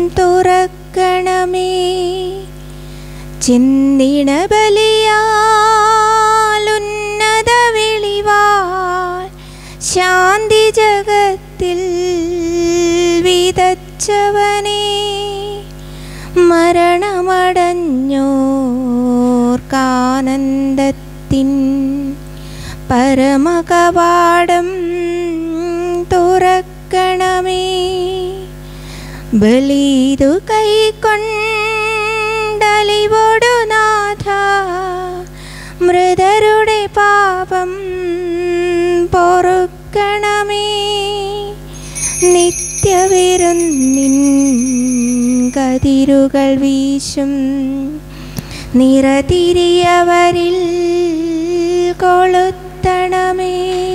തുറക്കണമേ ചിന്തിണ ബലിയാലുന്നത വിളിവാൾ ശാന്തി ജഗത്തിൽ വിതച്ചവനേ മരണമടഞ്ഞോർക്കാനന്ദത്തിൻ പരമകവാടം തുറക്കണമേ ബലിതു കൈക്കൊണ്ടലിവോടു നാഥ മൃതരുടെ പാപം പൊറുക്കണമേ നിത്യവിരുന്നിൻ കതിരുകൾ വീശും നിറതിരിയവരിൽ കൊളുത്തണമേ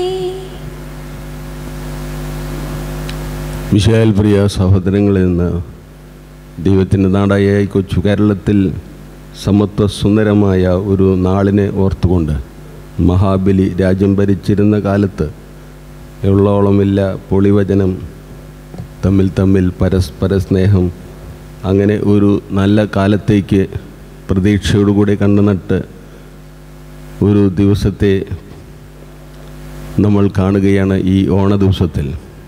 വിശാൽ പ്രിയ സഹോദരങ്ങളിൽ നിന്ന് ദൈവത്തിൻ്റെ നാടായ ഈ കൊച്ചു കേരളത്തിൽ സമത്വ സുന്ദരമായ ഒരു നാളിനെ ഓർത്തുകൊണ്ട് മഹാബലി രാജ്യം ഭരിച്ചിരുന്ന കാലത്ത് എള്ളോളമില്ല പൊളിവചനം തമ്മിൽ തമ്മിൽ പരസ്പര സ്നേഹം അങ്ങനെ ഒരു നല്ല കാലത്തേക്ക് പ്രതീക്ഷയോടുകൂടി കണ്ടുനട്ട് ഒരു ദിവസത്തെ നമ്മൾ കാണുകയാണ് ഈ ഓണ ദിവസത്തിൽ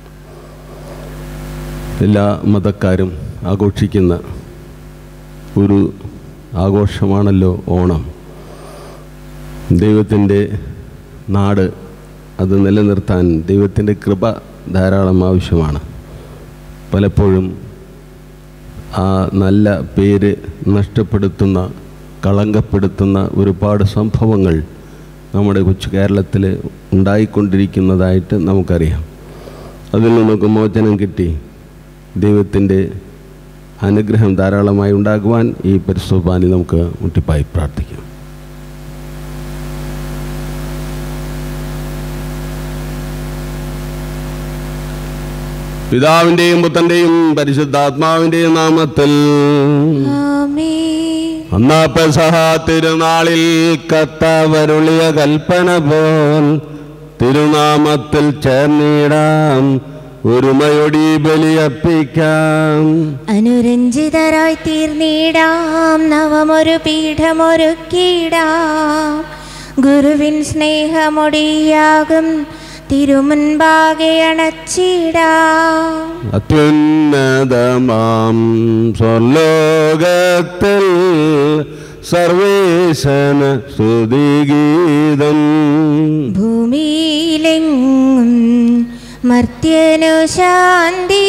എല്ലാ മതക്കാരും ആഘോഷിക്കുന്ന ഒരു ആഘോഷമാണല്ലോ ഓണം ദൈവത്തിൻ്റെ നാട് അത് നിലനിർത്താൻ ദൈവത്തിൻ്റെ കൃപ ധാരാളം ആവശ്യമാണ് പലപ്പോഴും ആ നല്ല പേര് നഷ്ടപ്പെടുത്തുന്ന കളങ്കപ്പെടുത്തുന്ന ഒരുപാട് സംഭവങ്ങൾ നമ്മുടെ കൊച്ചു കേരളത്തിൽ ഉണ്ടായിക്കൊണ്ടിരിക്കുന്നതായിട്ട് നമുക്കറിയാം അതിൽ നിന്നൊക്കെ മോചനം കിട്ടി ദൈവത്തിൻ്റെ അനുഗ്രഹം ധാരാളമായി ഉണ്ടാകുവാൻ ഈ പരിശോഭാനി നമുക്ക് മുട്ടിപ്പായി പ്രാർത്ഥിക്കാം പിതാവിൻ്റെയും പുത്തൻ്റെയും പരിശുദ്ധാത്മാവിൻ്റെയും നാമത്തിൽ ആമേൻ അന്നാ പെസഹ തിരുനാളിൽ കത്തവരുളിയ കൽപ്പന പോൽ തിരുനാമത്തിൽ ചേർന്നിടാം ഒരുമയൊടി ബലിയർപ്പിക്കാം അനുരഞ്ജിതരായി തീർന്നിടാം നവമൊരു പീഠമൊരുക്കിടാം ഗുരുവിൻ സ്നേഹമൊടിയാകും തിരുമുൻപാകെ അണച്ചിടാം അത്യുന്നതമാം സ്വർലോകത്തിൽ സർവേശന സ്തുതിഗീതം ഭൂമിയിലെങ്ങും മർത്യനു ശാന്തി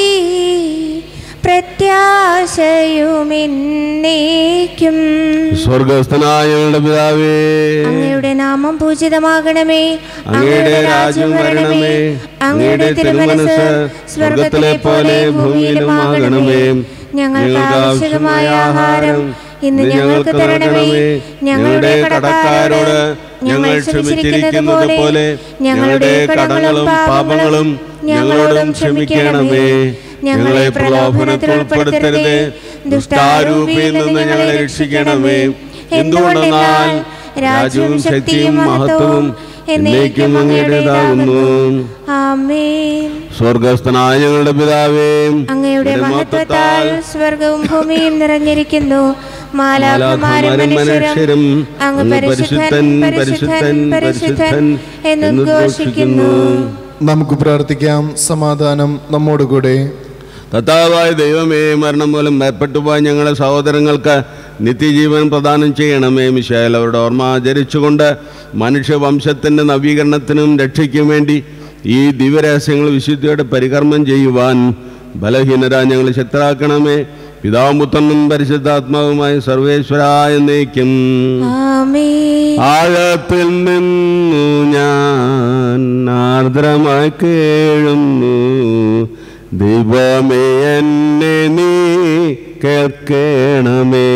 പ്രത്യാശയുമെന്നേക്കും സ്വർഗസ്ഥനായ ഞങ്ങളുടെ പിതാവേ അങ്ങയുടെ നാമം പൂജിതമാകണമേ അങ്ങയുടെ രാജ്യം വരണമേ അങ്ങയുടെ തിരുമനസ് സ്വർഗത്തിലെ പോലെ ഭൂമിയിലും ആകണമേ ഞങ്ങൾക്ക് ആവശ്യമായ ആഹാരം ഇന്ന് ഞങ്ങൾക്ക് തരണമേ ഞങ്ങളുടെ കടക്കാരോട് ഞങ്ങൾ ക്ഷമിച്ചിരിക്കുന്നത് പോലെ ഞങ്ങളുടെ കടങ്ങളും പാപങ്ങളും ഞങ്ങളോടും ക്ഷമിക്കണമേ ഞങ്ങളെ പ്രലോഭനത്തിൽ ഉൾപ്പെടുത്തരുതേ ദുഷ്ടാരൂപിയിൽ നിന്ന് ഞങ്ങളെ രക്ഷിക്കണമേ എന്തുകൊണ്ടെന്നാൽ രാജ്യവും ശക്തിയും മഹത്വവും എന്നേക്കും അങ്ങയുടേതാകുന്നു ആമേൻ സ്വർഗസ്ഥനായ ഞങ്ങളുടെ പിതാവേ അങ്ങയുടെ മഹത്വത്താൽ സ്വർഗവും ഭൂമിയും നിറഞ്ഞിരിക്കുന്നു മാലാഖമാരും മാലാഖമാരും മനുഷ്യരും അങ്ങ് പരിശുദ്ധൻ പരിശുദ്ധൻ പരിശുദ്ധൻ എന്ന് ഘോഷിക്കുന്നു നമുക്ക് പ്രാർത്ഥിക്കാം സമാധാനം നമ്മോടുകൂടെ കർത്താവായ ദൈവമേ മരണം മൂലം ഭയപ്പെട്ടു പോയ ഞങ്ങളുടെ സഹോദരങ്ങൾക്ക് നിത്യജീവൻ പ്രദാനം ചെയ്യണമേ മിശാൽ അവരുടെ ഓർമ്മ ആചരിച്ചുകൊണ്ട് മനുഷ്യവംശത്തിൻ്റെ നവീകരണത്തിനും രക്ഷയ്ക്കും വേണ്ടി ഈ ദിവ്യരഹസ്യങ്ങൾ വിശുദ്ധിയോടെ പരികർമ്മം ചെയ്യുവാൻ ബലഹീനരാ ഞങ്ങൾ ശക്തരാക്കണമേ പിതാവും പുത്രനും പരിശുദ്ധാത്മാവുമായ സർവേശ്വരായ നയിക്കും ആമേൻ ആഴത്തിൽ നിന്നു ഞാൻ ആർദ്രമായി കേഴുന്നു ദൈവമേ എന്നെ നീ കേൾക്കണമേ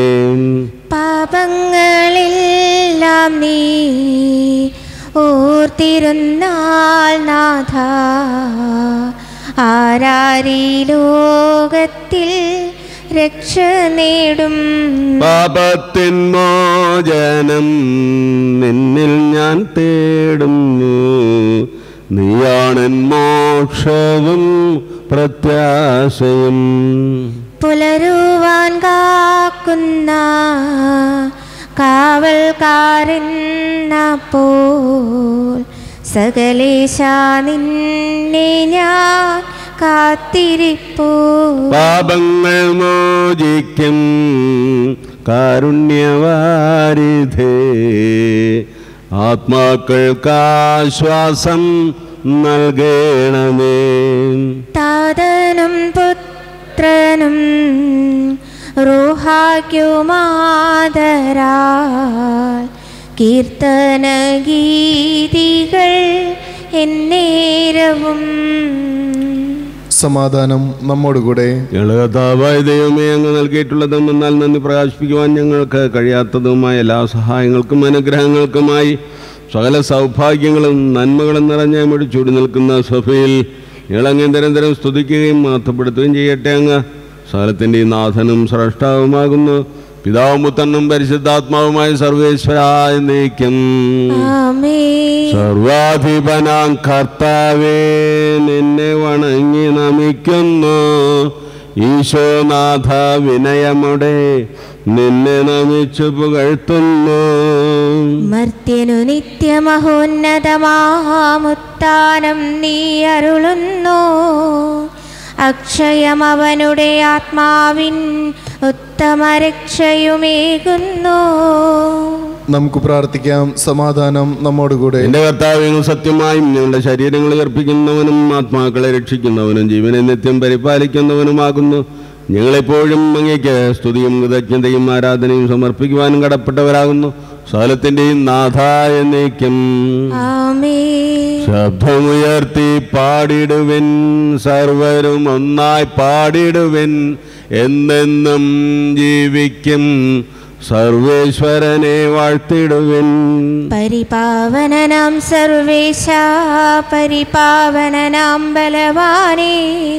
പാപങ്ങളെല്ലാം നീ ഓർത്തിരുന്നാൽ നാഥ ആരാരീ ലോകത്തിൽ രക്ഷ നേടും പാപത്തിൻ മോചനം നിന്നിൽ ഞാൻ തേടുന്നു നീയാണെൻ മോക്ഷവും പ്രത്യാശയും പുലരുവാൻ കാക്കുന്ന കാവൽക്കാരെന്ന പോൽ സകലേശ നിന്നെ ഞാൻ കാത്തിരിപ്പൂ പാപങ്ങൾ മോചിക്കും കാരുണ്യവാരിധേ ആത്മാക്കൾക്കാശ്വാസം നൽകണമേ താതനും പുത്രനും റൂഹാക്കുമാതരാൽ കീർത്തന ഗീതികൾ എന്നേരവും സമാധാനം നമ്മോടുകൂടെ ഞങ്ങളകത്താവായ ദൈവമേ അങ്ങ് നൽകിയിട്ടുള്ളതും എന്നാൽ നന്ദി പ്രകാശിപ്പിക്കുവാൻ ഞങ്ങൾക്ക് കഴിയാത്തതുമായ എല്ലാ സഹായങ്ങൾക്കും അനുഗ്രഹങ്ങൾക്കുമായി സകല സൗഭാഗ്യങ്ങളും നന്മകളും നിറഞ്ഞ മുടി ചൂടി നിൽക്കുന്ന സഭയിൽ ഞങ്ങളങ്ങ് നിരന്തരം സ്തുതിക്കുകയും മാത്തപ്പെടുത്തുകയും ചെയ്യട്ടെ അങ്ങ് സകലത്തിൻ്റെ നാഥനും സ്രഷ്ടാവുമാകുന്നു പിതാവും പുത്രനും പരിശുദ്ധാത്മാവുമായ സർവേശ്വരായ നീക്കും ആമേ സർവാധിപനാം കർത്താവേ നിന്നെ വണങ്ങി നമിക്കുന്നു ഈശോനാഥ വിനയമുടെ നിന്നെ നമിച്ചു പുകഴ്ത്തുന്നു മർത്യനു നിത്യമഹോന്നതമാമുത്താനം നീ അരുളുന്നു അക്ഷയം അവനുടെ ആത്മാവിൻ ഉത്തമ രക്ഷയുമേകുന്നു നമുക്ക് പ്രാർത്ഥിക്കാം സമാധാനം നമ്മോടുകൂടെ എന്റെ കർത്താവിനും സത്യമായും ഞങ്ങളുടെ ശരീരങ്ങളെ അർപ്പിക്കുന്നവനും ആത്മാക്കളെ രക്ഷിക്കുന്നവനും ജീവനെ നിത്യം പരിപാലിക്കുന്നവനുമാകുന്നു ഞങ്ങളെപ്പോഴും അങ്ങേക്ക് സ്തുതിയും കൃതജ്ഞതയും ആരാധനയും സമർപ്പിക്കുവാനും കടപ്പെട്ടവരാകുന്നു സകലത്തിൻ്റെയും നാഥായ നീക്കും ആമേ ശബ്ദമുയർത്തി പാടിടുവിൻ സർവരും ഒന്നായി പാടിടുവിൻ എന്നെന്നും ജീവിക്കും സർവേശ്വരനെ വാഴ്ത്തിടുവിൻ പരിപാവനനാം സർവേശ പരിപാവനനാം ബലവാനേ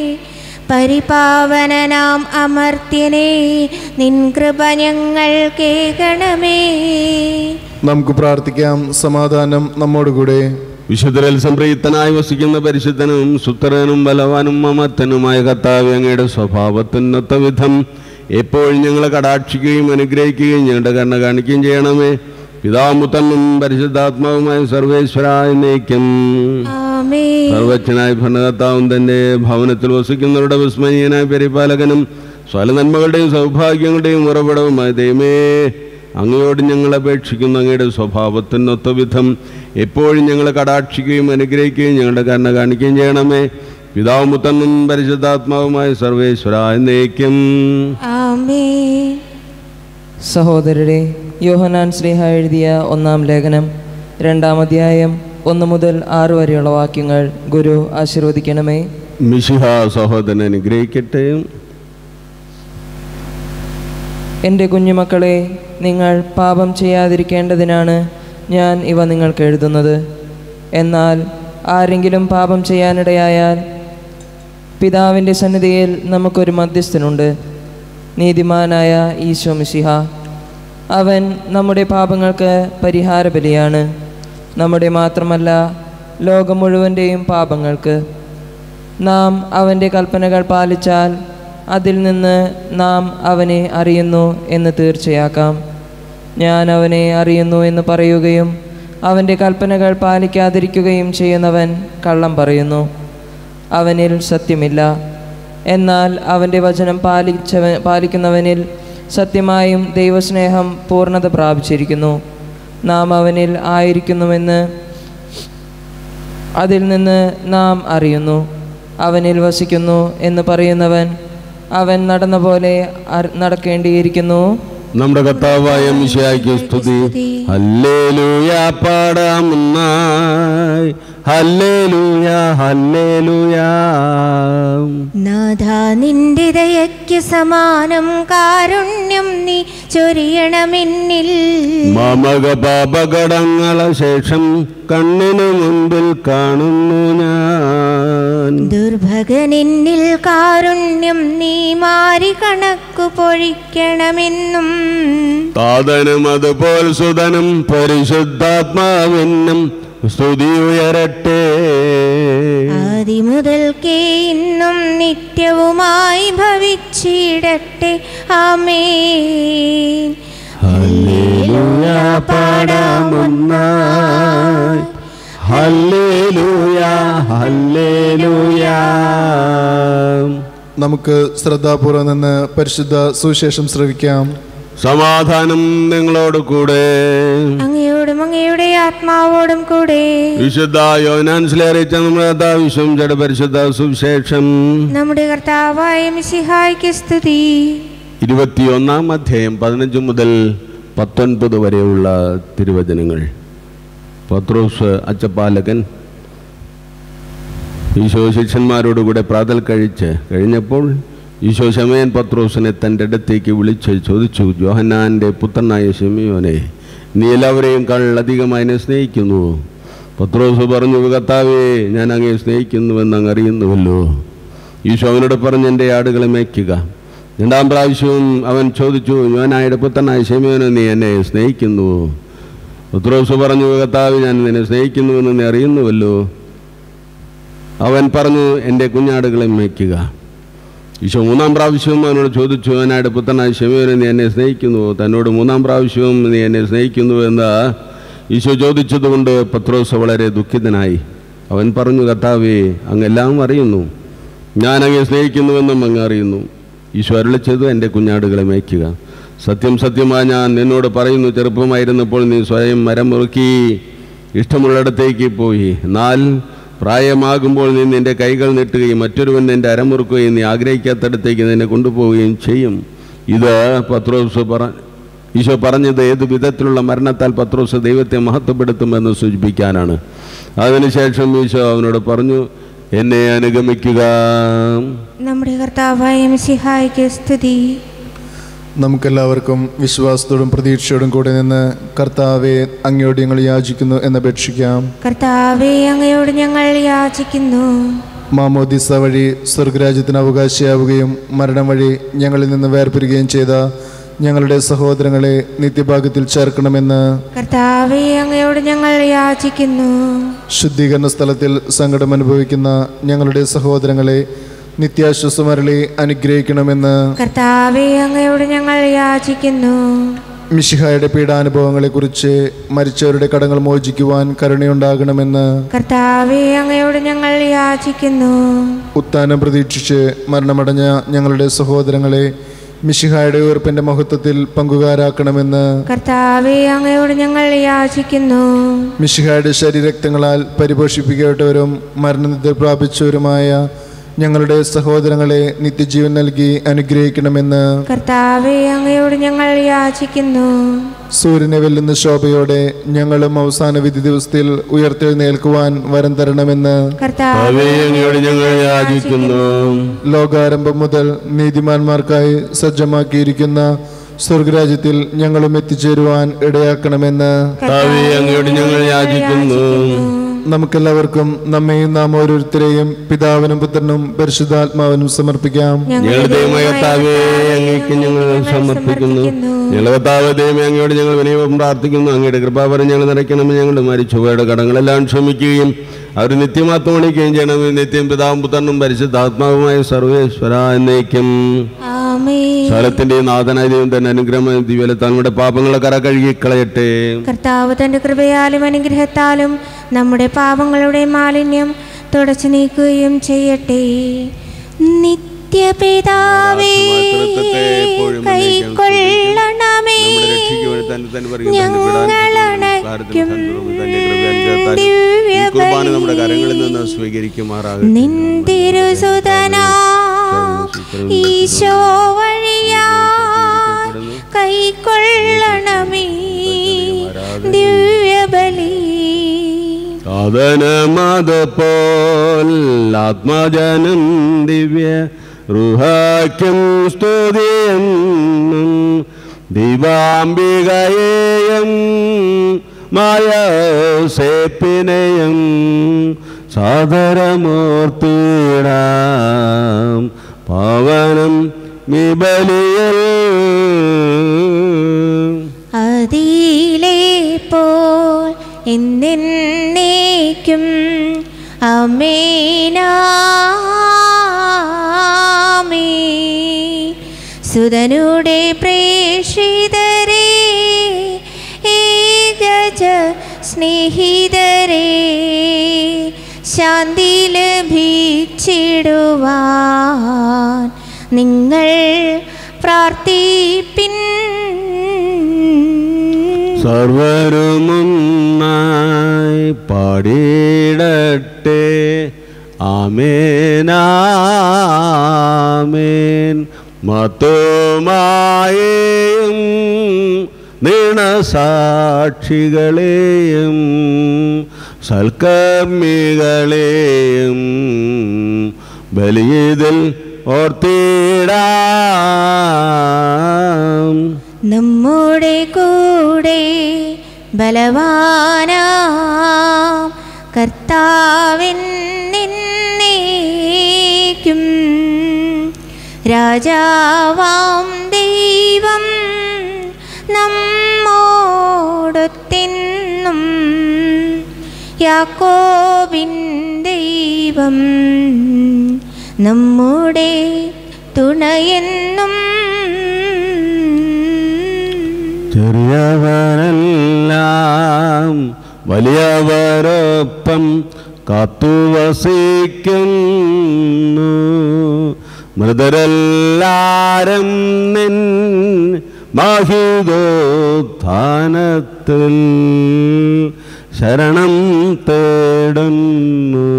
പരിപാവനനാം അമർത്യനേ നിൻ കൃപ ഞങ്ങൾ കേൾക്കണമേ നമുക്ക് പ്രാർത്ഥിക്കാം സമാധാനം നമ്മോടുകൂടെ വിശുദ്ധരിൽ സംപ്രീതനായി വസിക്കുന്ന പരിശുദ്ധനും സുത്തരനും ബലവാനും മമത്തനുമായ കർത്താവ് അങ്ങയുടെ സ്വഭാവത്തിനൊത്ത വിധം എപ്പോഴും ഞങ്ങളെ കടാക്ഷിക്കുകയും അനുഗ്രഹിക്കുകയും ഞങ്ങളുടെ കണ്ണ കാണിക്കുകയും ചെയ്യണമേ പിതാമുത്തനും പരിശുദ്ധാത്മാവുമായ സർവേശ്വരായ നയിക്കും ആമേ സർവജ്ഞനായ ഭരണകർത്താവും തൻ്റെ ഭവനത്തിൽ വസിക്കുന്നവരുടെ വിസ്മയനായ പരിപാലകനും സ്വല നന്മകളുടെയും സൗഭാഗ്യങ്ങളുടെയും ഉറവിടവുമായ ദൈവമേ അങ്ങയോട് ഞങ്ങൾ അപേക്ഷിക്കുന്ന അങ്ങയുടെ സ്വഭാവത്തിനൊത്ത വിധം എപ്പോഴും ഞങ്ങളെ കടാക്ഷിക്കുകയും അനുഗ്രഹിക്കുകയും ഞങ്ങളുടെ കരുണ കാണിക്കുകയും ചെയ്യണമേ പിതാവും പുത്രനും പരിശുദ്ധാത്മാവുമായ സർവേശ്വര എന്നേക്കും ആമേ സഹോദരരെ യോഹനാൻ ശ്രീഹ എഴുതിയ ഒന്നാം ലേഖനം രണ്ടാം അധ്യായം ഒന്ന് മുതൽ ആറ് വരെയുള്ള വാക്യങ്ങൾ ഗുരു ആശീർവദിക്കണമേ മിശിഹ സഹോദരൻ അനുഗ്രഹിക്കട്ടെ എൻ്റെ കുഞ്ഞുമക്കളെ നിങ്ങൾ പാപം ചെയ്യാതിരിക്കേണ്ടതിനാണ് ഞാൻ ഇവ നിങ്ങൾക്ക് എഴുതുന്നത് എന്നാൽ ആരെങ്കിലും പാപം ചെയ്യാനിടയായാൽ പിതാവിൻ്റെ സന്നിധിയിൽ നമുക്കൊരു മധ്യസ്ഥനുണ്ട് നീതിമാനായ ഈശോ മിശിഹ അവൻ നമ്മുടെ പാപങ്ങൾക്ക് പരിഹാര ബലിയാണ് നമ്മുടെ മാത്രമല്ല ലോകം മുഴുവൻ്റെയും പാപങ്ങൾക്ക് നാം അവൻ്റെ കൽപ്പനകൾ പാലിച്ചാൽ അതിൽ നിന്ന് നാം അവനെ അറിയുന്നു എന്ന് തീർച്ചയാക്കാം ഞാൻ അവനെ അറിയുന്നു എന്ന് പറയുകയും അവൻ്റെ കൽപ്പനകൾ പാലിക്കാതിരിക്കുകയും ചെയ്യുന്നവൻ കള്ളം പറയുന്നു അവനിൽ സത്യമില്ല എന്നാൽ അവൻ്റെ വചനം പാലിച്ചവ പാലിക്കുന്നവനിൽ സത്യമായും ദൈവസ്നേഹം പൂർണ്ണത പ്രാപിച്ചിരിക്കുന്നു നാം അവനിൽ ആയിരിക്കുന്നുവെന്ന് അതിൽ നിന്ന് നാം അറിയുന്നു അവനിൽ വസിക്കുന്നു എന്ന് പറയുന്നവൻ അവൻ നടന്ന പോലെ അർ- നടക്കേണ്ടിയിരിക്കുന്നു നമ്മുടെ കർത്താവായ മിശിഹായ്ക്ക് സ്തുതി ഹല്ലേലൂയ പാടാമുന്നായി ഹല്ലേലൂയ ഹല്ലേലൂയ നാഥ നിന്റെ ദയയ്ക്ക് സമാനം കാരുണ്യം നീ ചൊരിയണമെന്നിൽ മമക പാപകടങ്ങളെ ശേഷം കണ്ണിനു മുൻപിൽ കാണുന്നു ഞാൻ ദുർഭഗനെന്നിൽ കാരുണ്യം നീ മാറി കണക്കു പൊഴിക്കണമെന്നും താതനും അതുപോൽ സുതനും പരിശുദ്ധാത്മാവിനും സ്തുതി ഉയരട്ടെ ആദിമുതൽക്കേ ഇന്നും നിത്യവുമായി ഭവിച്ചു സ്തുതിച്ചിടട്ടെ ആമേൻ ഹല്ലേലൂയ പാടാമൊന്നായി ഹല്ലേലൂയ ഹല്ലേലൂയ നമുക്ക് ശ്രദ്ധാപൂർവം നിന്ന് പരിശുദ്ധ സുവിശേഷം ശ്രവിക്കാം സമാധാനം നിങ്ങളോട് കൂടെ അങ്ങയോടും അങ്ങയുടെ ആത്മാവോടും കൂടെ വിശുദ്ധ യോനാൻസിലെ അറിയിച്ച നമ്മുടെ കഥാവിശ്വം ജഡ പരിശുദ്ധ സുവിശേഷം നമ്മുടെ കർത്താവായ മിശിഹായ്ക്ക് സ്തുതി ഇരുപത്തിയൊന്നാം അധ്യായം പതിനഞ്ച് മുതൽ പത്തൊൻപത് വരെയുള്ള തിരുവചനങ്ങൾ പത്രോസ് അച്ചപ്പാലകൻ ഈശോ ശിഷ്യന്മാരോടുകൂടെ പ്രാതൽ കഴിച്ച് കഴിഞ്ഞപ്പോൾ ഈശോ ശമയൻ പത്രോസിനെ തൻ്റെ അടുത്തേക്ക് വിളിച്ച് ചോദിച്ചു ജോഹന്നാൻ്റെ പുത്രനായ ഷെമിയോനെ നീ എല്ലാവരെയും അധികമായി എന്നെ സ്നേഹിക്കുന്നു പത്രോസ് പറഞ്ഞു കർത്താവേ ഞാൻ അങ്ങേ സ്നേഹിക്കുന്നുവെന്ന് അങ്ങ് അറിയുന്നുവല്ലോ ഈശോ അവനോട് പറഞ്ഞ് എൻ്റെ ആടുകളെ മേയ്ക്കുക രണ്ടാം പ്രാവശ്യവും അവൻ ചോദിച്ചു യോനായുടെ പുത്രനായ ഷെമിയോനെ നീ എന്നെ സ്നേഹിക്കുന്നു പത്രോസ് പറഞ്ഞു കർത്താവ് ഞാൻ നിന്നെ സ്നേഹിക്കുന്നുവെന്ന് നീ അറിയുന്നുവല്ലോ അവൻ പറഞ്ഞു എൻ്റെ കുഞ്ഞാടുകളെ മേയ്ക്കുക ഈശോ മൂന്നാം പ്രാവശ്യവും അവനോട് ചോദിച്ചു അവനായിട്ട് പുത്രനായ ശമയോനെ നീ എന്നെ സ്നേഹിക്കുന്നു തന്നോട് മൂന്നാം പ്രാവശ്യവും നീ എന്നെ സ്നേഹിക്കുന്നു എന്ന് ഈശോ ചോദിച്ചതുകൊണ്ട് പത്രോസ് വളരെ ദുഃഖിതനായി അവൻ പറഞ്ഞു കർത്താവേ അങ്ങ് എല്ലാം അറിയുന്നു ഞാൻ അങ്ങെ സ്നേഹിക്കുന്നുവെന്നും അങ്ങ് അറിയുന്നു ഈശോ അരുളിച്ചത് എൻ്റെ കുഞ്ഞാടുകളെ മേയ്ക്കുക സത്യം സത്യമായി ഞാൻ നിന്നോട് പറയുന്നു ചെറുപ്പമായിരുന്നപ്പോൾ നീ സ്വയം മരം മുറുക്കി ഇഷ്ടമുള്ളിടത്തേക്ക് പോയി എന്നാൽ പ്രായമാകുമ്പോൾ നീ നിന്റെ കൈകൾ നീട്ടുകയും മറ്റൊരുവൻ നിന്റെ അരമുറുക്കുകയും നീ ആഗ്രഹിക്കാത്തടത്തേക്ക് നിന്നെ കൊണ്ടുപോവുകയും ചെയ്യും ഇത് പത്രോസ് പറ ഈശോ പറഞ്ഞത് ഏത് വിധത്തിലുള്ള മരണത്താൽ പത്രോസ് ദൈവത്തെ മഹത്വപ്പെടുത്തുമെന്ന് സൂചിപ്പിക്കാനാണ് അതിനുശേഷം ഈശോ അവനോട് പറഞ്ഞു എന്നെ അനുഗമിക്കുക നമ്മുടെ കർത്താവായ മിശിഹായ്ക്ക് സ്തുതി നമുക്കെല്ലാവർക്കും വിശ്വാസത്തോടും പ്രതീക്ഷയോടും കൂടെ നിന്ന് കർത്താവെ അങ്ങയോട് ഞങ്ങൾ യാചിക്കുന്നു എന്നപേക്ഷിക്കാം കർത്താവെ അങ്ങയോട് ഞങ്ങൾ യാചിക്കുന്നു മാമോദിസ വഴി സ്വർഗരാജ്യത്തിന് അവകാശിയാവുകയും മരണം വഴി ഞങ്ങളിൽ നിന്ന് വേർപിരിയുകയും ചെയ്ത ഞങ്ങളുടെ സഹോദരങ്ങളെ നിത്യഭാഗ്യത്തിൽ ചേർക്കണമെന്ന് കർത്താവെ അങ്ങയോട് ഞങ്ങൾ യാചിക്കുന്നു ശുദ്ധീകരണ സ്ഥലത്തിൽ സങ്കടം അനുഭവിക്കുന്ന ഞങ്ങളുടെ സഹോദരങ്ങളെ നിത്യാശ്വസമരളി അനുഗ്രഹിക്കണമെന്ന് കർത്താവെ അങ്ങയോട് ഞങ്ങൾ യാചിക്കുന്നു മിഷിഹായുടെ പീഡാനുഭവങ്ങളെക്കുറിച്ച് മരിച്ചവരുടെ കടങ്ങൾ മോചിക്കുവാൻ കരുണയുണ്ടാകണമെന്ന് കർത്താവെ അങ്ങയോട് ഞങ്ങൾ യാചിക്കുന്നു ഉത്താനം പ്രതീക്ഷിച്ച് മരണമടഞ്ഞ ഞങ്ങളുടെ സഹോദരങ്ങളെ മിഷിഹായുടെ ഉയർപ്പിന്റെ മഹത്വത്തിൽ പങ്കുകാരാക്കണമെന്ന് കർത്താവെ അങ്ങയോട് ഞങ്ങൾ യാചിക്കുന്നു മിഷിഹായുടെ ശരീരക്തങ്ങളാൽ പരിപോഷിപ്പിക്കപ്പെട്ടവരും മരണനിദ്ര പ്രാപിച്ചവരുമായ ഞങ്ങളുടെ സഹോദരങ്ങളെ നിത്യജീവൻ നൽകി അനുഗ്രഹിക്കണമെന്ന് കർത്താവെ അങ്ങയോട് ഞങ്ങൾ യാചിക്കുന്നു സൂര്യനെ വെല്ലുന്ന ശോഭയോടെ ഞങ്ങളും അവസാന വിധി ദിവസത്തിൽ ഉയർത്തെഴുന്നേൽക്കുവാൻ വരം തരണമെന്ന് കർത്താവെ അവേ അങ്ങയോട് ഞങ്ങൾ യാചിക്കുന്നു ലോകാരംഭം മുതൽ നീതിമാന്മാർക്കായി സജ്ജമാക്കിയിരിക്കുന്ന സ്വർഗരാജ്യത്തിൽ ഞങ്ങളും എത്തിച്ചേരുവാൻ ഇടയാക്കണമെന്ന് അവേ അങ്ങയോട് ഞങ്ങൾ യാചിക്കുന്നു നമുക്കെല്ലാവർക്കും നമ്മെയും നാം ഓരോരുത്തരെയും പിതാവിനും പുത്രനും പരിശുദ്ധാത്മാവിനും സമർപ്പിക്കാം ഞങ്ങളുടെ ദൈവമായ കർത്താവേ അങ്ങേക്ക് ഞങ്ങൾ സമർപ്പിക്കുന്നു ഞങ്ങളുടെ കർത്താവ് ദൈവമേ അങ്ങയോട് ഞങ്ങൾ വിനയം പ്രാർത്ഥിക്കുന്നു അങ്ങയുടെ കൃപാപരം ഞങ്ങൾ നിറയ്ക്കണമെന്ന് ഞങ്ങളുടെ മരിച്ചുപോയുടെ കടങ്ങളെല്ലാം ക്ഷമിക്കുകയും അവർ നിത്യമാത്മണിക്കുകയും ചെയ്യണം നിത്യം പിതാവും പുത്രനും പരിശുദ്ധാത്മാവുമായ സർവേശ്വര എന്നേക്കും ആമേ സ്ഥലത്തിന്റെ നാഥനായ ദൈവം തന്നെ അനുഗ്രഹമായ ദിവ്യല തങ്ങളുടെ പാപങ്ങളെ കര കഴുകി കളയട്ടെ കർത്താവ് തന്റെ കൃപയാലും അനുഗ്രഹത്താലും നമ്മുടെ പാപങ്ങളുടെ മാലിന്യം തുടച്ചു നീക്കുകയും ചെയ്യട്ടെ നിത്യപിതാവേ കൈക്കൊള്ളണമേ ഞങ്ങളണയ്ക്കും കുർബാന നമ്മുടെ കരങ്ങളിൽ നിന്ന് സ്വീകരിക്കുമാറാകട്ടെ നിന്തിരുസുതനാ ഈശോ വഴിയാ കൈക്കൊള്ളണമേ ദിവ്യബലി സാധനമതപ്പോൾ ആത്മജനം ദിവ്യ റുഹാക്യം സ്തുതിയെന്നും ദീപാംബികയെയും മായ സേപ്പിനെയും സാദരമൂർത്തിടാം പാവനം വിബലിയൽ അതിലേ പോൽ എന്നേക്കും അമേനാമേ സുതനുടെ പ്രേക്ഷിതരേ ഏകജ സ്നേഹിതരേ ശാന്തി ലഭിച്ചിടുവാൻ നിങ്ങൾ പ്രാർത്ഥിപ്പിൻ സർവരുമൊന്നായി പാടിയിടട്ടെ ആമേനാമേൻ മത്തോമായേയും നീണസാക്ഷികളെയും സൽക്കർമ്മികളെയും ബലിയതിൽ ഓർത്തിടാം നമ്മുടെ കൂടെ ബലവാനാം കർത്താവിൻ നിന്നേക്കും രാജാവാം ദൈവം നമ്മോടൊത്തെന്നും യാക്കോബിൻ ദൈവം നമ്മുടെ തുണയെന്നും ചെറിയവരെല്ലാം വലിയവരൊപ്പം കാത്തുവസിക്കുന്നു മൃതരെല്ലാരും നിൻ മാഹിതോത്ഥാനത്തിൽ ശരണം തേടുന്നു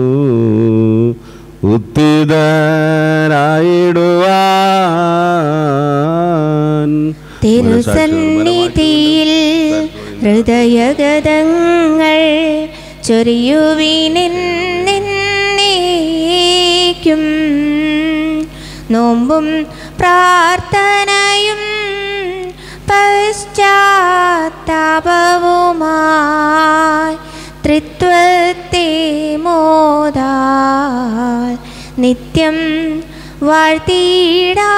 ഉത്തിതരായിടുവാൻ തിരുസന്നിധിയിൽ ഹൃദയഗതങ്ങൾ ചൊരിയുവിനെന്നേക്കും നോമ്പും പ്രാർത്ഥനയും പശ്ചാത്താപവുമായി ത്രിത്വത്തെ മോദാൽ നിത്യം വാഴ്ത്തിയിടാ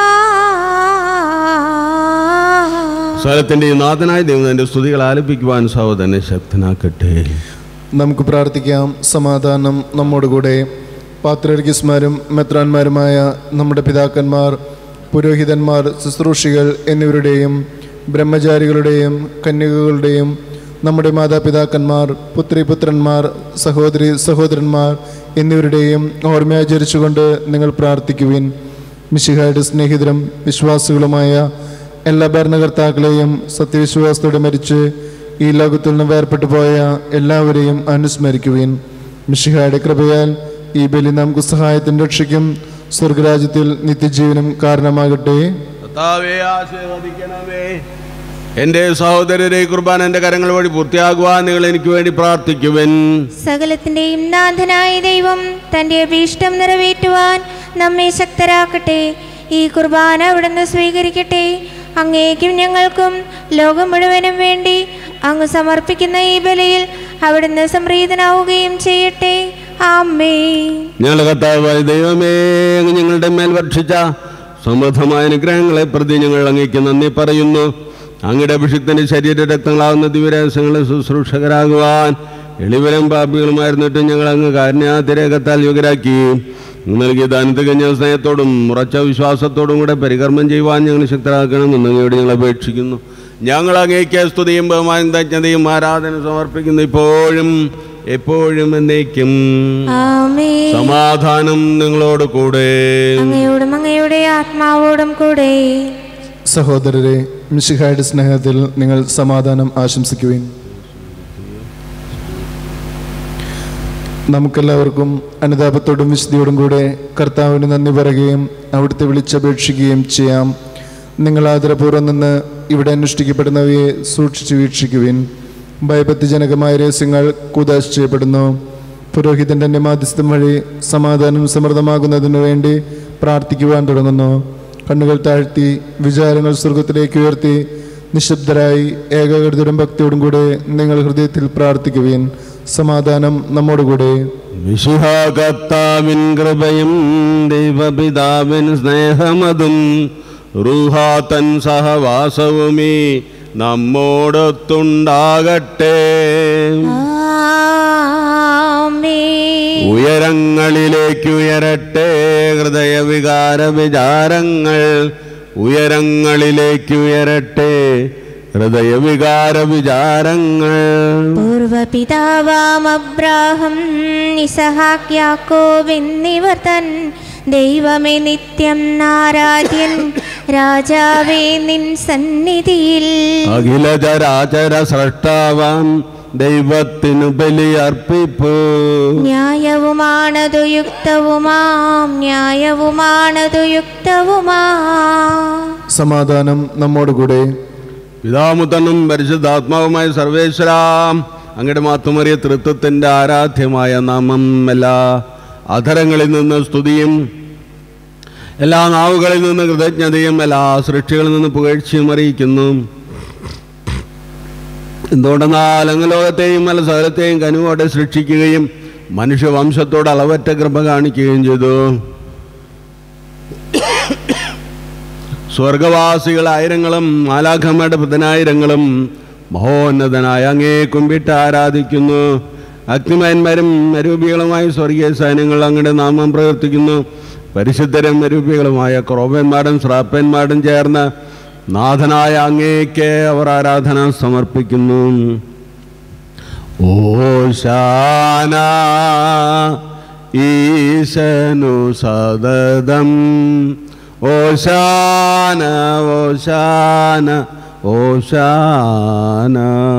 സ്ഥലത്തിൻ്റെ നാഥനായ ദൈവം എൻ്റെ സ്തുതികൾ ആലപിക്കുവാൻ സഹോദരനെ ശക്തനാക്കട്ടെ നമുക്ക് പ്രാർത്ഥിക്കാം സമാധാനം നമ്മോടുകൂടെ പാത്രർഗിസ്മാരും മെത്രാന്മാരുമായ നമ്മുടെ പിതാക്കന്മാർ പുരോഹിതന്മാർ ശുശ്രൂഷികൾ എന്നിവരുടെയും ബ്രഹ്മചാരികളുടെയും കന്യകകളുടെയും നമ്മുടെ മാതാപിതാക്കന്മാർ പുത്രിപുത്രന്മാർ സഹോദരി സഹോദരന്മാർ എന്നിവരുടെയും ഓർമ്മയാചരിച്ചുകൊണ്ട് നിങ്ങൾ പ്രാർത്ഥിക്കുവിൻ മിശിഹായുടെ സ്നേഹിതരും വിശ്വാസികളുമായ എല്ലാ ഭരണകർത്താക്കളെയും സത്യവിശ്വാസത്തോടെ മരിച്ച് ഈ ലോകത്തിൽ നിന്ന് വേർപെട്ടു പോയ എല്ലാവരെയും അനുസ്മരിക്കുവിൻ മിശിഹായുടെ കൃപയാൽ ഈ ബലി നമുക്ക് സഹായത്തിൻ്റെ രക്ഷയ്ക്കും സ്വർഗരാജ്യത്തിൽ നിത്യജീവനും കാരണമാകട്ടെ കർത്താവേ ആശീർവദിക്കണമേ എൻ്റെ സഹോദരരെ കുർബാന എൻ്റെ കരങ്ങൾ വഴി പൂർത്തിയാകുവാൻ നിങ്ങൾ എനിക്ക് വേണ്ടി പ്രാർത്ഥിക്കുവൻ സകലത്തിൻ്റെയും നാഥനായ ദൈവം തൻ്റെ അഭീഷ്ടം നിറവേറ്റുവാൻ നമ്മെ ശക്തരാക്കട്ടെ ഈ കുർബാന അവിടുന്ന് സ്വീകരിക്കട്ടെ അങ്ങേക്കും ഞങ്ങൾക്കും ലോകം മുഴുവനും വേണ്ടി അങ്ങ് സമർപ്പിക്കുന്ന ഈ ബലിയിൽ അവിടുന്ന് സംപ്രീതനാവുകയും ചെയ്യട്ടെ ആമേ ഞങ്ങളുടെ കർത്താവായ ദൈവമേ അങ്ങ് ഞങ്ങളുടെ മേൽ വർഷിച്ച സമൃദ്ധമായ അനുഗ്രഹങ്ങളെ പ്രതി ഞങ്ങൾ അങ്ങേക്ക് നന്ദി പറയുന്നു അങ്ങയുടെ അഭിഷിക്തന്റെ ശരീര രക്തങ്ങളാവുന്ന ദിവ്യരഹസ്യങ്ങളെ ശുശ്രൂഷകരാകുവാൻ എളിവരും പാപികളുമായിരുന്നിട്ട് ഞങ്ങൾ അങ്ങ് കാരുണ്യാതിരേഖത്താൽ യുഗരാക്കി അങ്ങ് നൽകിയ ദാനത്ത് കഴിഞ്ഞ സ്നേഹത്തോടും ഉറച്ച വിശ്വാസത്തോടും കൂടെ പരികർമ്മം ചെയ്യുവാൻ ഞങ്ങൾ ശക്തരാക്കണമെന്ന് അങ്ങയോട് ഞങ്ങൾ അപേക്ഷിക്കുന്നു ഞങ്ങൾ അങ്ങേക്ക് സ്തുതിയും ബഹുമാനം തജ്ഞതയും ആരാധന സമർപ്പിക്കുന്നു ഇപ്പോഴും എപ്പോഴും എന്നേക്കും ആമേ സമാധാനം നിങ്ങളോട് കൂടെ അങ്ങയോടും അങ്ങയുടെ ആത്മാവോടും കൂടെ സഹോദരരെ മിശിഹായുടെ സ്നേഹത്തിൽ നിങ്ങൾ സമാധാനം ആശംസിക്കുവിൻ നമുക്കെല്ലാവർക്കും അനുതാപത്തോടും വിശുദ്ധിയോടും കൂടെ കർത്താവിന് നന്ദി പറയുകയും അവിടുത്തെ വിളിച്ചപേക്ഷിക്കുകയും ചെയ്യാം നിങ്ങൾ ആദരപൂർവ്വം നിന്ന് ഇവിടെ അനുഷ്ഠിക്കപ്പെടുന്നവയെ സൂക്ഷിച്ചു വീക്ഷിക്കുവിൻ ഭയഭക്തിജനകമായ രഹസ്യങ്ങൾ കൂതാശ് ചെയ്യപ്പെടുന്നു പുരോഹിതൻ്റെ മാധ്യസ്ഥം വഴി സമാധാനം സമൃദ്ധമാകുന്നതിനു വേണ്ടി പ്രാർത്ഥിക്കുവാൻ തുടങ്ങുന്നു കണ്ണുകൾ താഴ്ത്തി വിചാരങ്ങൾ സ്വർഗത്തിലേക്ക് ഉയർത്തി നിശബ്ദരായി ഏകാഗ്രതയോടും ഭക്തിയോടും കൂടെ നിങ്ങൾ ഹൃദയത്തിൽ പ്രാർത്ഥിക്കുവിൻ സമാധാനം നമ്മോടുകൂടെ വിശുഹാകർത്താവിൻ കൃപയും ദൈവപിതാവിൻ സ്നേഹമതും റൂഹാതൻ സഹവാസവുമീ നമ്മോടൊത്തുണ്ടാകട്ടെ ആമേ ഉയരങ്ങളിലേക്ക് ഉയരട്ടെ ഹൃദയവികാര വിചാരങ്ങൾ ഉയരങ്ങളിലേക്ക് ഉയരട്ടെ ഹൃദയവികാര വിചാരങ്ങൾ പൂർവപിതാവാം അബ്രാഹം ഇസഹാക്ക് യാക്കോബ് എന്നിവർ തൻ ദൈവമേ നിത്യം നാരാധ്യൻ രാജാവേ നിൻ സന്നിധിയിൽ അഖില ചരാചര സൃഷ്ടാവാം ദൈവത്തിനു ബലിയർപ്പിപ്പു ന്യായവുമാണതു യുക്തവുമാം ന്യായവുമാണതു യുക്തവുമാ സമാധാനം നമ്മോടുകൂടെ പിതാമുത്തനും പരിശുദ്ധാത്മാവുമായ സർവേശ്വരാം അങ്ങയുടെ മാത്തുമറിയ തൃത്വത്തിൻ്റെ ആരാധ്യമായ നാമം എല്ലാ അധരങ്ങളിൽ നിന്ന് സ്തുതിയും എല്ലാ നാവുകളിൽ നിന്ന് കൃതജ്ഞതയും എല്ലാ സൃഷ്ടികളിൽ നിന്ന് പുകഴ്ചയും അറിയിക്കുന്നു എന്തുകൊണ്ടെന്നാൽ അങ്ങ് ലോകത്തെയും മല സകലത്തെയും കനുവോടെ സൃഷ്ടിക്കുകയും മനുഷ്യവംശത്തോട് അളവറ്റ കൃപ കാണിക്കുകയും ചെയ്തു സ്വർഗവാസികൾ ആയിരങ്ങളും മാലാഖമ്മയുടെ പതിനായിരങ്ങളും മഹോന്നതനായ അങ്ങേ കുമ്പിട്ട് ആരാധിക്കുന്നു അഗ്നിമയന്മാരും മരൂപികളുമായ സ്വർഗീയ സൈന്യങ്ങൾ അങ്ങയുടെ നാമം പ്രവർത്തിക്കുന്നു പരിശുദ്ധരും മരൂപികളുമായ ക്രോപന്മാരും ശ്രാപ്പന്മാരും ചേർന്ന് നാഥനായ അങ്ങേക്ക് അവർ ആരാധന സമർപ്പിക്കുന്നു ഓശാന ഈശനു സതതം ഓശാന ഓശാന ഓശാന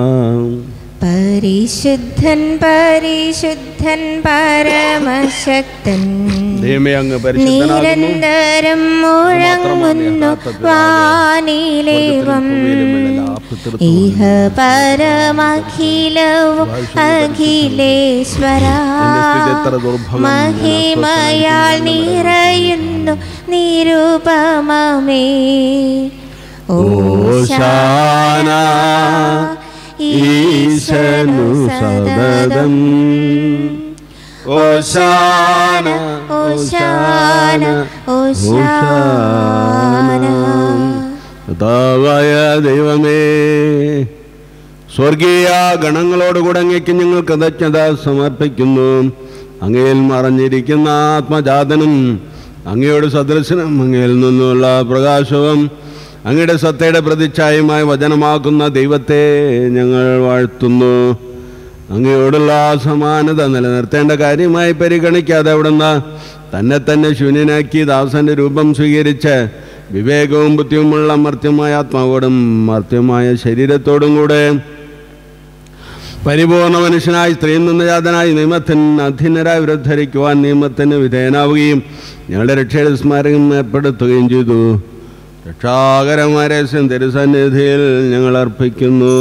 പരിശുദ്ധൻ പരിശുദ്ധൻ പരമശക്തൻ ദൈവമേ അങ്ങ് പരിശുദ്ധനാകുന്നു നിരന്തരം മുഴങ്ങുന്നു വാനിലേവം ഇഹ പരമഖിലവും അഖിലേശ്വര മഹിമയാൽ നിറയുന്നു നിരുപമമേ ഓശാന ഈശനു സതതം ഓശാന ഓശാന ഓശാന കർത്താവായ ദൈവമേ സ്വർഗീയ ഗണങ്ങളോടുകൂടെ അങ്ങേക്ക് ഞങ്ങൾ കൃതജ്ഞത സമർപ്പിക്കുന്നു അങ്ങയിൽ മറഞ്ഞിരിക്കുന്ന ആത്മജാതനും അങ്ങയോട് സദൃശനും അങ്ങയിൽ നിന്നുള്ള പ്രകാശവും അങ്ങയുടെ സത്തയുടെ പ്രതിച്ഛായമായി വചനമാക്കുന്ന ദൈവത്തെ ഞങ്ങൾ വാഴ്ത്തുന്നു അങ്ങയോടുള്ള ആ സമാനത നിലനിർത്തേണ്ട കാര്യമായി പരിഗണിക്കാതെ അവിടുന്ന് തന്നെ തന്നെ ശൂന്യനാക്കി ദാസന്റെ രൂപം സ്വീകരിച്ച് വിവേകവും ബുദ്ധിയുമുള്ള മർത്യമായ ആത്മാവോടും മർത്യമായ ശരീരത്തോടും കൂടെ പരിപൂർണ മനുഷ്യനായി സ്ത്രീയിൽ നിന്ന് ജാതനായി നിയമത്തിന് അധീനരായി വിരുദ്ധരിക്കുവാൻ നിയമത്തിന് വിധേയനാവുകയും ഞങ്ങളുടെ രക്ഷയുടെ സ്മാരകം ഏർപ്പെടുത്തുകയും ചെയ്തു രക്ഷാകരമായ രഹസ്യം തിരുസന്നിധിയിൽ ഞങ്ങൾ അർപ്പിക്കുന്നു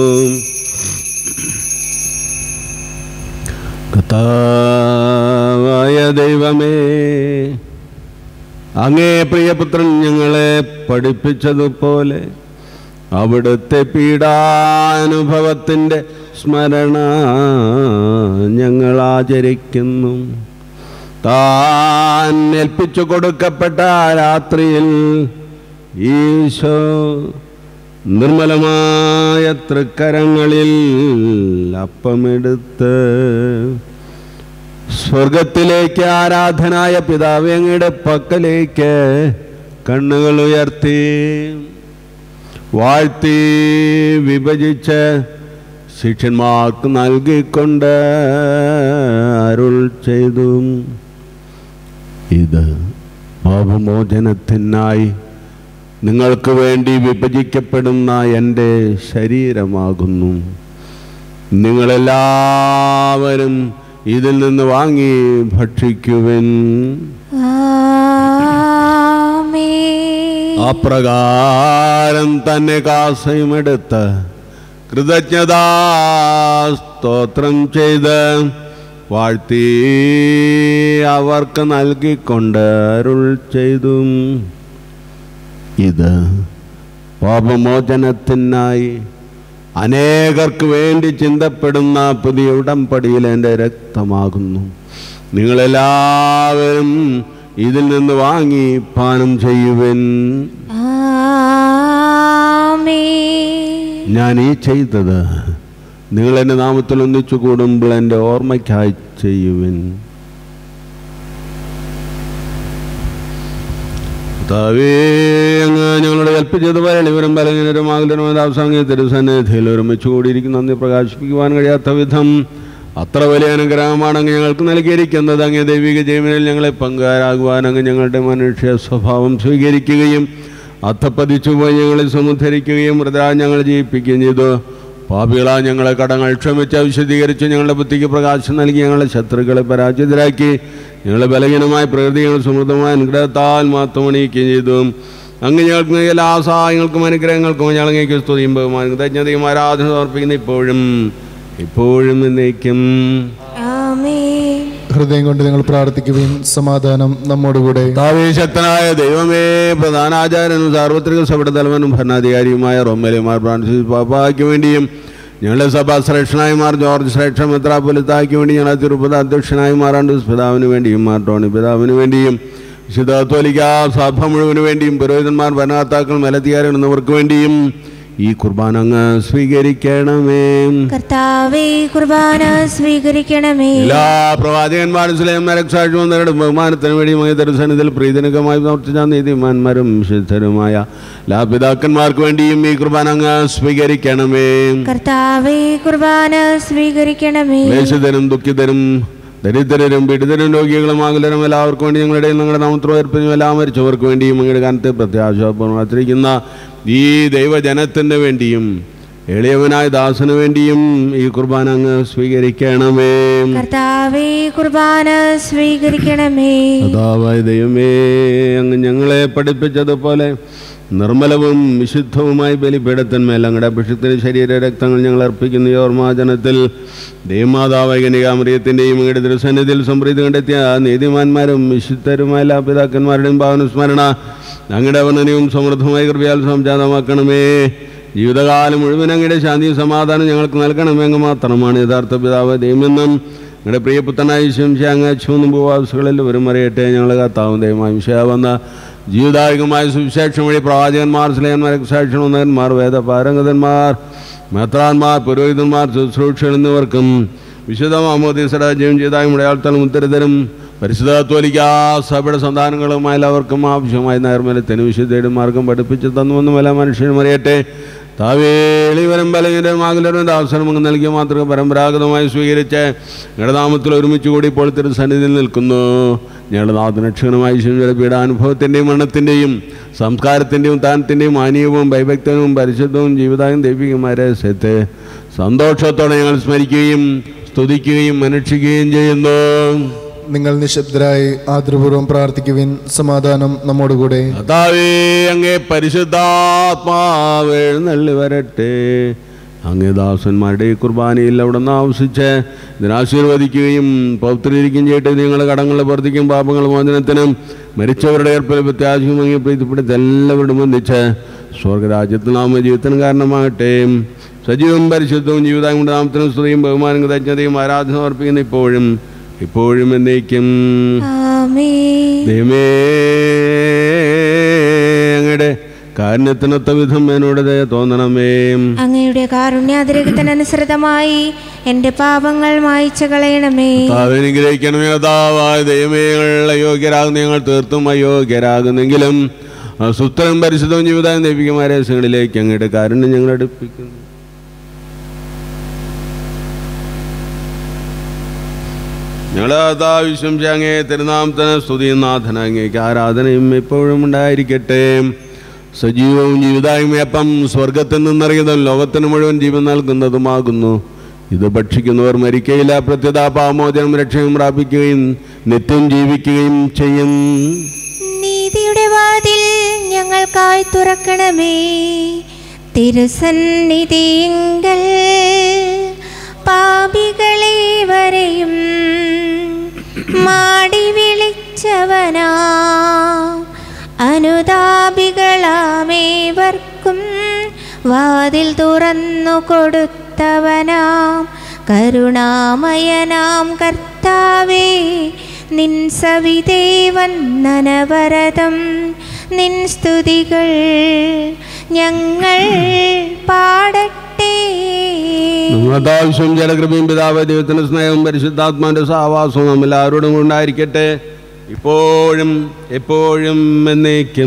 കർത്താവായ ദൈവമേ അങ്ങേ പ്രിയപുത്രൻ ഞങ്ങളെ പഠിപ്പിച്ചതുപോലെ അവിടുത്തെ പീഡാനുഭവത്തിൻ്റെ സ്മരണ ഞങ്ങൾ ആചരിക്കുന്നു താൻ ഏൽപ്പിച്ചു കൊടുക്കപ്പെട്ട ആ രാത്രിയിൽ ഈശോ നിർമ്മലമായ തൃക്കരങ്ങളിൽ അപ്പമെടുത്ത് സ്വർഗത്തിലേക്ക് ആരാധനായ പിതാവ് അങ്ങയുടെ പക്കലേക്ക് കണ്ണുകൾ ഉയർത്തി വാഴ്ത്തി വിഭജിച്ച് ശിഷ്യന്മാർക്ക് നൽകിക്കൊണ്ട് അരുൾ ചെയ്തു ഇത് പാപമോചനത്തിനായി നിങ്ങൾക്ക് വേണ്ടി വിഭജിക്കപ്പെടുന്ന എൻ്റെ ശരീരമാകുന്നു നിങ്ങളെല്ലാവരും ഇതിൽ നിന്ന് വാങ്ങി ഭക്ഷിക്കുവിൻ ആമേൻ അപ്രകാരം തന്നെ കാസയുമെടുത്ത് കൃതജ്ഞതാ സ്തോത്രം ചെയ്ത് വാഴ്ത്തി അവർക്ക് നൽകിക്കൊണ്ട് അരുൾ ചെയ്തു ഇത് പാപമോചനത്തിനായി അനേകർക്ക് വേണ്ടി ചിന്തപ്പെടുന്ന പുതിയ ഉടമ്പടിയിൽ എൻ്റെ രക്തമാകുന്നു നിങ്ങളെല്ലാവരും ഇതിൽ നിന്ന് വാങ്ങി പാനം ചെയ്യുവൻ ആമേൻ ഞാൻ ഈ ചെയ്തത് നിങ്ങൾ എൻ്റെ നാമത്തിൽ ഒന്നിച്ചു കൂടുമ്പോൾ എൻ്റെ ഓർമ്മയ്ക്കായി ചെയ്യുവിൻ കർത്താവേ അങ്ങ് ഞങ്ങളോട് കൽപ്പിച്ചതുപോലെ ഇവരും ബലഹീനരും ആകുലരും അവസാന തിരുസന്നിധിയിൽ ഒരുമിച്ച് കൂടിയിരിക്കുന്ന നന്ദി പ്രകാശിപ്പിക്കുവാൻ കഴിയാത്ത വിധം അത്ര വലിയ അനുഗ്രഹമാണ് അങ്ങ് ഞങ്ങൾക്ക് നൽകിയിരിക്കുന്നത് അങ്ങ് ദൈവിക ജീവനിൽ ഞങ്ങളെ പങ്കാരാകുവാൻ അങ്ങ് ഞങ്ങളുടെ മനുഷ്യ സ്വഭാവം സ്വീകരിക്കുകയും അധപ്പതിച്ചു പോയി ഞങ്ങളെ സമുദ്ധരിക്കുകയും മൃതരാ ഞങ്ങളെ ജയിപ്പിക്കുകയും ചെയ്തു പാപികളാ ഞങ്ങളെ കടങ്ങൾ ക്ഷമിച്ച് വിശദീകരിച്ച് ഞങ്ങളുടെ ബുദ്ധിക്ക് പ്രകാശം നൽകി ഞങ്ങളെ ശത്രുക്കളെ പരാജിതരാക്കി ഞങ്ങളെ ബലഹീനമായ പ്രകൃതികൾ സമൃദ്ധമായ അനുഗ്രഹത്താൽ മാത്രം അണിയിക്കുകയും ചെയ്തു അങ്ങ് ഞങ്ങൾക്ക് നൽകിയ എല്ലാ സഹായങ്ങൾക്കും അനുഗ്രഹങ്ങൾക്കും ഞങ്ങൾക്ക് സ്തുതിയും ബഹുമാനം തജ്ഞതയും ആരാധന സമർപ്പിക്കുന്ന ഇപ്പോഴും ഇപ്പോഴും എന്നേക്കും ആമേൻ ഹൃദയം കൊണ്ട് നിങ്ങൾ പ്രാർത്ഥിക്കുകയും സമാധാനം നമ്മോടുകൂടെ താവേ ശക്തനായ ദൈവമേ പ്രധാനാചാര്യനും സാർവത്രിക സഭയുടെ തലവനും ഭരണാധികാരിയുമായ റൊമ്മലിമാർ ഫ്രാൻസിസ് പാപ്പായ്ക്ക് വേണ്ടിയും ഞങ്ങളുടെ സഭാ ശ്രേഷ്ഠനായിമാർ ജോർജ് ശ്രേഷ്ഠ മെത്രാപൊലിത്തായ്ക്ക് വേണ്ടി ഞങ്ങളുടെ തിരുപ്പതി അധ്യക്ഷനായിമാർ ആൻഡ്രൂസ് പിതാവിന് വേണ്ടിയും മാർ ടോണി പിതാവിന് വേണ്ടിയും വിശുദ്ധ കത്തോലിക്ക സഭ മുഴുവന് വേണ്ടിയും പുരോഹിതന്മാർ ഭരണകർത്താക്കൾ മേലധികാരികൾ എന്നിവർക്ക് വേണ്ടിയും ഈ കുർബാന അങ്ങ് സ്വീകരിക്കണമേ കർത്താവേ കുർബാന സ്വീകരിക്കണമേ എല്ലാ പ്രവാചകന്മാരും സ്ലേമരക്ഷാഴ്ചവും നേരിടും ബഹുമാനത്തിന് വേണ്ടി മയ ദർശനത്തിൽ പ്രീതനകമായി പ്രവർത്തിച്ച നീതിമാന്മാരും ശുദ്ധരുമായ എല്ലാ പിതാക്കന്മാർക്ക് വേണ്ടിയും ഈ കുർബാന അങ്ങ് സ്വീകരിക്കണമേ കർത്താവേ കുർബാന സ്വീകരിക്കണമേ ക്ലേശിതരും ദുഃഖിതരും ദരിദ്രരും പീഡിതരും രോഗികളും ആകുലരും എല്ലാവർക്കും വേണ്ടി ഞങ്ങളുടെ ഇടയിൽ നിങ്ങളുടെ നാമത്തിൽ ഏർപ്പിച്ചു എല്ലാം മരിച്ചവർക്ക് വേണ്ടിയും അങ്ങയുടെ കാലത്ത് പ്രത്യാശാപൂർവ്വം ആചരിക്കുന്ന ഈ ദൈവജനത്തിന് വേണ്ടിയും എളിയവനായ ദാസന് വേണ്ടിയും ഈ കുർബാന അങ്ങ് സ്വീകരിക്കണമേ കർത്താവേ കുർബാന സ്വീകരിക്കണമേ കഥാവായ ദൈവമേ അങ്ങ് ഞങ്ങളെ പഠിപ്പിച്ചതുപോലെ നിർമ്മലവും വിശുദ്ധവുമായി ബലിപീഠത്തിന്മേൽ അങ്ങയുടെ അഭിഷക്തിന് ശരീര രക്തങ്ങൾ ഞങ്ങൾ അർപ്പിക്കുന്ന ഈ ഓർമാജനത്തിൽ ദേവമാതാവായ കനികാമറിയത്തിൻ്റെയും അങ്ങയുടെ ദൃസന്നിധിയിൽ സംപ്രീതി കണ്ടെത്തിയ നീതിമാന്മാരും വിശുദ്ധരുമായ എല്ലാ പിതാക്കന്മാരുടെയും ഭാവനുസ്മരണ അങ്ങയുടെ വർണ്ണനയും സമൃദ്ധമായ കൃപയാൽ സംജാതമാക്കണമേ ജീവിതകാലം മുഴുവൻ അങ്ങയുടെ ശാന്തിയും സമാധാനം ഞങ്ങൾക്ക് നൽകണമെങ്കിൽ മാത്രമാണ് യഥാർത്ഥ പിതാവ് ദൈവമെന്നും ഞങ്ങളുടെ പ്രിയപുത്രനായ ശംശാങ്ങൂന്നും ഭൂവാസികളിൽ ഒരു മറിയട്ടെ ഞങ്ങൾ കത്താവും ദൈവമായ വിഷയാവന്ന ജീവിതായുഗമായ സുവിശേഷം വഴി പ്രവാചകന്മാർ സ്ലേഹന്മാർ സാക്ഷണന്മാർ വേദപാരംഗതന്മാർ മെത്രാന്മാർ പുരോഹിതന്മാർ ശുശ്രൂഷകൾ എന്നിവർക്കും വിശുദ്ധ മാമോദീസ രാജ്യം ചെയ്തായും ഇടയാൾത്തലും ഉത്തരതരും പരിശുദ്ധ തോലിക്കാ സഭയുടെ സന്താനങ്ങളുമായ എല്ലാവർക്കും ആവശ്യമായ നേർമലത്തിന് വിശുദ്ധയുടെ മാർഗം പഠിപ്പിച്ചു തന്നുവെന്നും എല്ലാ മനുഷ്യനും അറിയട്ടെ താവേളിവരും ബലഹീനരും ആകുലരും അവസരം അങ്ങ് നൽകിയ മാത്രം പരമ്പരാഗതമായി സ്വീകരിച്ച് ഞങ്ങളുടെ നാമത്തിൽ ഒരുമിച്ച് കൂടി ഇപ്പോൾ തിരുസന്നിധിയിൽ നിൽക്കുന്നു ഞങ്ങളുടെ നാഥനക്ഷണമായി ശിവയുടെ പീഡാനുഭവത്തിൻ്റെയും മരണത്തിൻ്റെയും സംസ്കാരത്തിൻ്റെയും താനത്തിൻ്റെയും മാനീയവും ഭയഭക്തനും പരിശുദ്ധവും ജീവിതായും ദൈവികമായ രഹസ്യത്തെ സന്തോഷത്തോടെ ഞങ്ങൾ സ്മരിക്കുകയും സ്തുതിക്കുകയും അനുഷ്ഠിക്കുകയും ചെയ്യുന്നു നിങ്ങൾ നിശബ്ദരായി ആദരപൂർവ്വം പ്രാർത്ഥിക്കുവിൻ സമാധാനം നമ്മോടുകൂടെ കർത്താവേ അങ്ങേ പരിശുദ്ധാത്മാവ് എഴുന്നള്ളി വരട്ടെ അങ്ങേ ദാസന്മാരുടെ ഈ കുർബാനയിൽ അവിടെ നിന്ന് ആവശ്യിച്ച് ഇതിനാശീർവദിക്കുകയും പൗത്രീകരിക്കുകയും ചെയ്തിട്ട് നിങ്ങളുടെ കടങ്ങളുടെ പ്രവർത്തിക്കും പാപങ്ങൾ മോചനത്തിനും മരിച്ചവരുടെ ഏർപ്പിൽ പ്രത്യാശയും അങ്ങേ പ്രീതിപ്പെടുത്തി എല്ലാവരോടും ബന്ധിച്ച് സ്വർഗരാജ്യത്തിൽ നാമ ജീവിതത്തിനും കാരണമാകട്ടെ സജീവവും പരിശുദ്ധവും ജീവിതം കൊണ്ട് നാമത്തിനും സ്തുതിയും ബഹുമാനം കൃതജ്ഞതയും ആരാധന സമർപ്പിക്കുന്ന ഇപ്പോഴും ഇപ്പോഴും എന്നേക്കും ആമേൻ ദൈവമേ അങ്ങയുടെ കാരുണ്യത്തിനൊത്ത വിധം എന്നോട് ദയ തോന്നണമേ അങ്ങയുടെ കാരുണ്യാതിരകത്തിനനുസൃതമായി എൻ്റെ പാപങ്ങൾ മായ്ച്ചു കളയണമേ അനുഗ്രഹിക്കണമേ കഥാവായ ദൈവമേ ഞങ്ങൾ അയോഗ്യരാകുന്ന ഞങ്ങൾ തീർത്തും അയോഗ്യരാകുന്നെങ്കിലും ആ സുസ്ഥലും പരിശുദ്ധവും ജീവിതം ദൈവികമായ രഹസ്യങ്ങളിലേക്ക് അങ്ങയുടെ കാരുണ്യം ഞങ്ങൾ അടുപ്പിക്കുന്നു ഞങ്ങളെ അതാവശ്യം അങ്ങേ തിരുനാമത്തിന് സ്തുതിയും നാഥന അങ്ങേക്ക് ആരാധനയും എപ്പോഴും ഉണ്ടായിരിക്കട്ടെ സജീവവും ജീവിതായ്മയപ്പം സ്വർഗത്തിൽ നിന്നറിയുന്നതും ലോകത്തിന് മുഴുവൻ ജീവൻ നൽകുന്നതുമാകുന്നു ഇത് ഭക്ഷിക്കുന്നവർ മരിക്കയില്ല പ്രത്യത പാമോചനം രക്ഷയും പ്രാപിക്കുകയും നിത്യം ജീവിക്കുകയും ചെയ്യും നീതിയുടെ വാതിൽ ഞങ്ങൾക്കായി തുറക്കണമേ തിരുസന്നിധിങ്കൽ പാപികളെ വരെയും മാടി വിളിച്ചവനാ അനുതാപികളാമേവർക്കും വാതിൽ തുറന്നു കൊടുത്തവനാം കരുണാമയനാം കർത്താവേ നിൻ സവിതേവൻ നനവരതം നിൻ സ്തുതികൾ ഞങ്ങൾ പാടട്ടെ നമ്മുടെ ആവശ്യം ജലകൃപയും പിതാവ് ദൈവത്തിന്റെ സ്നേഹവും പരിശുദ്ധാത്മാന്റെ സഹവാസവും നമ്മെല്ലാവരോടും ഉണ്ടായിരിക്കട്ടെ ഇപ്പോഴും എപ്പോഴും എന്നേക്കും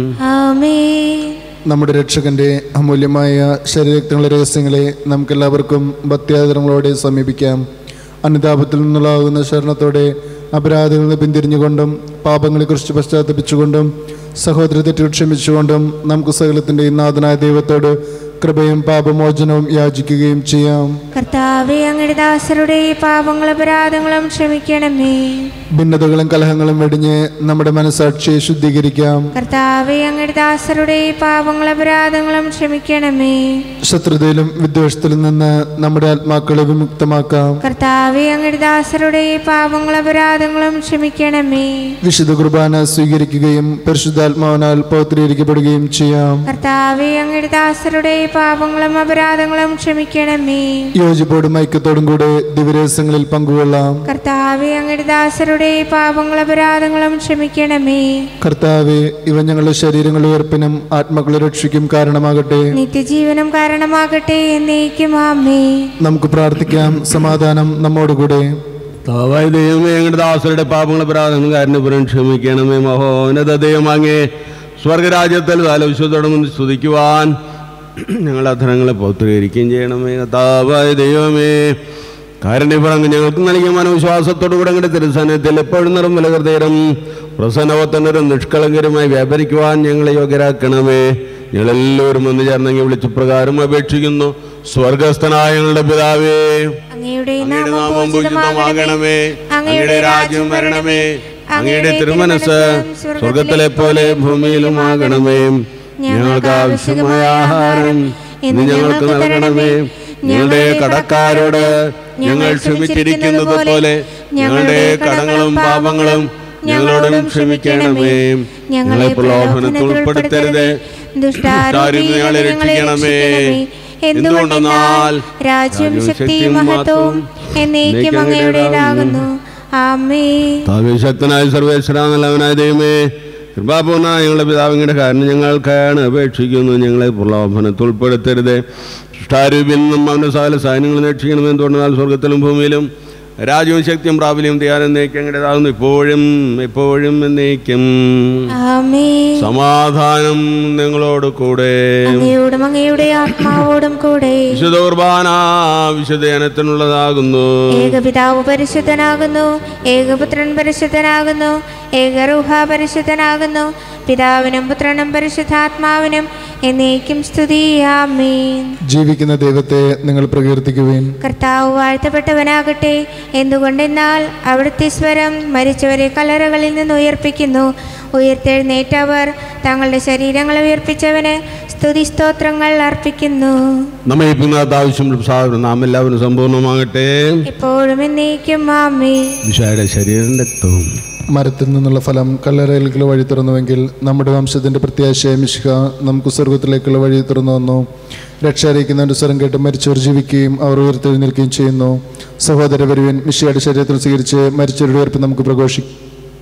ആമേൻ നമ്മുടെ രക്ഷകന്റെ അമൂല്യമായ ശരീരക്തങ്ങളുടെ രഹസ്യങ്ങളെ നമുക്കെല്ലാവർക്കും ഭക്തിയാദരങ്ങളോടെ സമീപിക്കാം അനുതാപത്തിൽ നിന്നുള്ളാകുന്ന ശരണത്തോടെ അപരാധങ്ങളിൽ നിന്ന് പിന്തിരിഞ്ഞുകൊണ്ടും പാപങ്ങളെക്കുറിച്ച് പശ്ചാത്തപിച്ചുകൊണ്ടും സഹോദര തെറ്റുകൾ ക്ഷമിച്ചുകൊണ്ടും നമുക്ക് സകലത്തിൻ്റെ നാഥനായ ദൈവത്തോട് കൃപയും പാപമോചനവും യാചിക്കുകയും ചെയ്യാം കർത്താവെ അങ്ങയുടെ ദാസരുടെ പാപങ്ങളും അപരാധങ്ങളും ക്ഷമിക്കണമേ ഭിന്നതകളും കലഹങ്ങളും വെടിഞ്ഞ് നമ്മുടെ മനസ്സാക്ഷിയെ ശുദ്ധീകരിക്കാം കർത്താവെ അങ്ങയുടെ ദാസരുടെ പാപങ്ങളും അപരാധങ്ങളും ക്ഷമിക്കണമേ ശത്രുതയിലും വിദ്വേഷത്തിലും നിന്ന് നമ്മുടെ ആത്മാക്കളെ വിമുക്തമാക്കാം കർത്താവെ അങ്ങയുടെ ദാസരുടെ പാപങ്ങളും അപരാധങ്ങളും ക്ഷമിക്കണമേ വിശുദ്ധ കുർബാന സ്വീകരിക്കുകയും പരിശുദ്ധാത്മാവിനാൽ പൗത്രീകരിക്കപ്പെടുകയും ചെയ്യാം കർത്താവെ അങ്ങയുടെ ദാസരുടെ പാപങ്ങളും അപരാധങ്ങളും ക്ഷമിക്കണമേ യോജിപ്പോടും ഐക്യത്തോടും കൂടെ ദിവരഹസ്യങ്ങളിൽ പങ്കുകൊള്ളാം കർത്താവെ അങ്ങയുടെ ദാസരുടെ പാപങ്ങളും അപരാധങ്ങളും ക്ഷമിക്കണമേ കർത്താവെ ഇവ ഞങ്ങളുടെ ശരീരങ്ങളുടെ ഉയർപ്പിനും ആത്മാക്കളുടെ രക്ഷയ്ക്കും കാരണമാകട്ടെ നിത്യജീവനം കാരണമാകട്ടെ എന്നേക്കും ആമേ നമുക്ക് പ്രാർത്ഥിക്കാം സമാധാനം നമ്മോടുകൂടെ താവായ ദൈവമേ ഞങ്ങളുടെ ദാസരുടെ പാപങ്ങൾ അപരാധങ്ങൾ കാരണപുരം ക്ഷമിക്കണമേ മഹോന്നത ദൈവമാങ്ങേ സ്വർഗരാജ്യത്തിൽ താലവിശ്വത്തോടെ മുന്നിൽ സ്തുതിക്കുവാൻ ഞങ്ങളുടെ അധരങ്ങളെ പൗത്രീകരിക്കുകയും ചെയ്യണമേ താവായ ദൈവമേ കാരുണ്യപറങ്ങ് ഞങ്ങൾക്ക് നൽകിയ മനോവിശ്വാസത്തോടു കൂടെ അങ്ങയുടെ തിരുസനത്തിൽ എപ്പോഴും നിറം വിലകൃതേരം പ്രസന്നവത്തനരും നിഷ്കളങ്കരുമായി വ്യാപരിക്കുവാൻ ഞങ്ങളെ യോഗ്യരാക്കണമേ ഞങ്ങളെല്ലാവരും ഒന്ന് ചേർന്നെങ്കിൽ വിളിച്ചു പ്രകാരം അപേക്ഷിക്കുന്നു സ്വർഗസ്ഥനായ ഞങ്ങളുടെ പിതാവേ അങ്ങയുടെ അങ്ങയുടെ നാമം നാമം പൂജിതമാകണമേ അങ്ങയുടെ രാജ്യം വരണമേ അങ്ങയുടെ തിരുമനസ് സ്വർഗത്തിലെ പോലെ ഭൂമിയിലുമാകണമേ ഞങ്ങൾക്ക് ആവശ്യമായ ആഹാരം ഇന്ന് ഞങ്ങൾക്ക് നൽകണമേ ഞങ്ങളുടെ കടക്കാരോട് ഞങ്ങൾ ക്ഷമിച്ചിരിക്കുന്നത് പോലെ ഞങ്ങളുടെ കടങ്ങളും പാപങ്ങളും ഞങ്ങളോടും ക്ഷമിക്കണമേ ഞങ്ങളെ പ്രലോഭനത്തിൽ ഉൾപ്പെടുത്തരുത് ദുഷ്ടാരിൽ നിന്ന് ഞങ്ങളെ രക്ഷിക്കണമേ എന്തുകൊണ്ടെന്നാൽ രാജ്യം ശക്തിയും മഹത്വവും എന്നേക്കും അങ്ങയുടേതാകുന്നു ആമേ താവേശക്തനായ സർവേശ്വര നല്ലവനായ ദൈവമേ കൃപാപൂർണ ഞങ്ങളുടെ പിതാവിങ്ങളുടെ കാരണം ഞങ്ങൾക്കാണ് അപേക്ഷിക്കുന്നു ഞങ്ങളെ പ്രലോഭനത്തിൽ ഉൾപ്പെടുത്തരുത് സൃഷ്ടാരൂപിൽ നിന്നും അവൻ്റെ സകല സൈന്യങ്ങൾ രക്ഷിക്കണമെന്ന് തുടർന്നാൽ സ്വർഗത്തിലും ഭൂമിയിലും രാജ്യവും ശക്തിയും പ്രാബല്യം ധ്യാനം എന്നേക്കും അങ്ങടേതാകുന്നു ഇപ്പോഴും എപ്പോഴും എന്നേക്കും ആമേ സമാധാനം നിങ്ങളോട് കൂടെ അങ്ങയോടും അങ്ങയുടെ ആത്മാവോടും കൂടെ വിശുദ്ധ കുർബാന വിശുദ്ധയനത്തിനുള്ളതാകുന്നു ഏകപിതാവ് പരിശുദ്ധനാകുന്നു ഏകപുത്രൻ പരിശുദ്ധനാകുന്നു ഏകറുഹ പരിശുദ്ധനാകുന്നു പിതാവിനും പുത്രനും പരിശുദ്ധാത്മാവിനും എന്നേക്കും സ്തുതി ആമേൻ ജീവിക്കുന്ന ദൈവത്തെ നിങ്ങൾ പ്രകീർത്തിക്കുവേൻ കർത്താവ് വാഴ്ത്തപ്പെട്ടവനാകട്ടെ എന്തുകൊണ്ടെന്നാൽ അവിടുത്തെ സ്വരം മരിച്ചവരെ കലറകളിൽ നിന്ന് ഉയർപ്പിക്കുന്നു ഉയർത്തെഴുന്നേറ്റവർ തങ്ങളുടെ ശരീരങ്ങളെ ഉയർപ്പിച്ചവന് സ്തുതി സ്തോത്രങ്ങൾ അർപ്പിക്കുന്നു നമ്മെ ഇപ്പം ആവശ്യം സാധനം നാം എല്ലാവരും സമ്പൂർണ്ണമാകട്ടെ എപ്പോഴും എന്നേക്കും ആമേ വിശായുടെ ശരീരം രക്തവും മരത്തിൽ നിന്നുള്ള ഫലം കല്ലറയിലേക്കുള്ള വഴി തുറന്നുവെങ്കിൽ നമ്മുടെ വംശത്തിൻ്റെ പ്രത്യാശയായ മിശിക നമുക്ക് സ്വർഗത്തിലേക്കുള്ള വഴി തുറന്നു വന്നു രക്ഷ അറിയിക്കുന്നവൻ്റെ സ്വരം കേട്ട് മരിച്ചവർ ജീവിക്കുകയും അവർ ഉയർത്തെഴുന്നേൽക്കുകയും ചെയ്യുന്നു സഹോദര വരുവൻ മിശിയുടെ ശരീരത്തിൽ സ്വീകരിച്ച് മരിച്ചവരുടെ ഉയർപ്പ് നമുക്ക് പ്രഘോഷിക്കും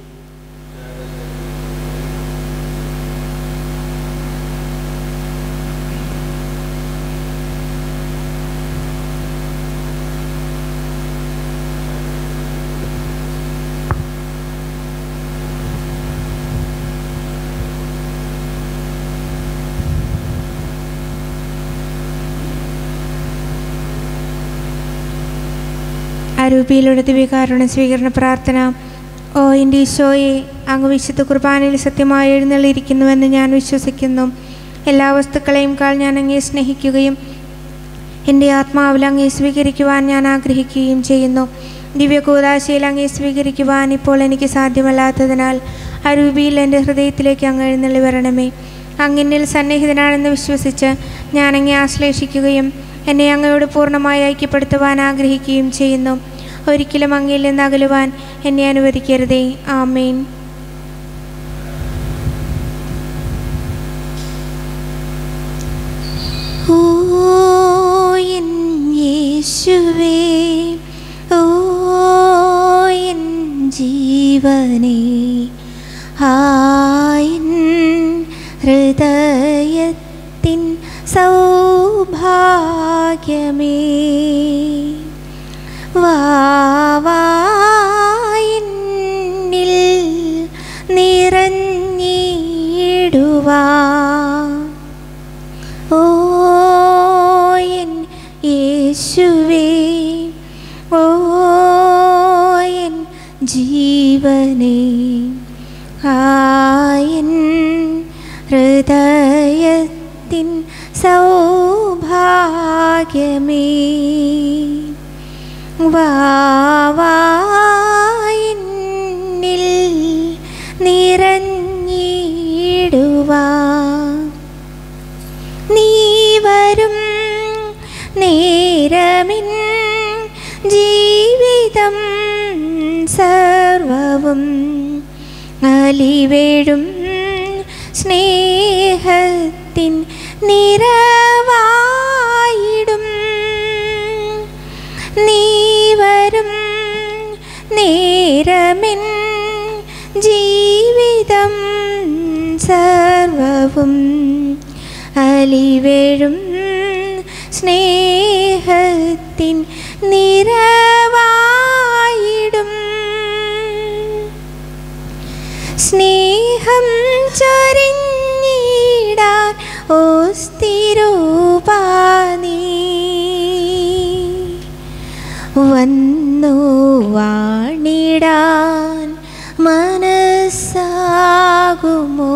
അരൂപിയിലൂടെ ദിവ്യകാരുണ സ്വീകരണ പ്രാർത്ഥന ഓ എൻ്റെ ഈശോയെ അങ്ങ് വിശുദ്ധ കുർബാനയിൽ സത്യമായി എഴുന്നള്ളിയിരിക്കുന്നുവെന്ന് ഞാൻ വിശ്വസിക്കുന്നു എല്ലാ വസ്തുക്കളെയും കാൾ ഞാൻ അങ്ങേ സ്നേഹിക്കുകയും എൻ്റെ ആത്മാവിൽ അങ്ങേ സ്വീകരിക്കുവാൻ ഞാൻ ആഗ്രഹിക്കുകയും ചെയ്യുന്നു ദിവ്യകൂതാശയിൽ അങ്ങേ സ്വീകരിക്കുവാൻ ഇപ്പോൾ എനിക്ക് സാധ്യമല്ലാത്തതിനാൽ അരൂപിയിൽ എൻ്റെ ഹൃദയത്തിലേക്ക് അങ്ങ് എഴുന്നള്ളി വരണമേ അങ്ങിന്നിൽ സന്നിഹിതനാണെന്ന് വിശ്വസിച്ച് ഞാൻ അങ്ങേ ആശ്ലേഷിക്കുകയും എന്നെ അങ്ങയോട് പൂർണ്ണമായി ഐക്യപ്പെടുത്തുവാൻ ആഗ്രഹിക്കുകയും ചെയ്യുന്നു ഒരിക്കലും അങ്ങയിൽ നിന്ന് അകലുവാൻ എന്നെ അനുവദിക്കരുതേ ആമേൻ ഓ എൻ യേശുവേ ഓ എൻ ജീവനേ ആയൻ ഹൃദയത്തിൻ സൗഭാഗ്യമേ വാവായിന്നിൽ യേശുവേ ഓ എൻ ജീവനേ ആയൻ ഹൃദയത്തിൻ സൗഭാഗ്യമേ വാവായിന്നിൽ നിറഞ്ഞിടുവാ നീ വരും നേരമിൻ ജീവിതം സർവവും അലിവേഴും സ്നേഹത്തിൻ നിറവായിടും നീ വരും നേരമിൻ ജീവിതം സർവവും അലിവേഴും സ്നേഹത്തിൻ നിറവായിടും സ്നേഹം ചൊരിഞ്ഞിടാൻ ഓ സ്ഥിരൂപാനീ വന്നു വാണിടാൻ മനസ്സാകുമോ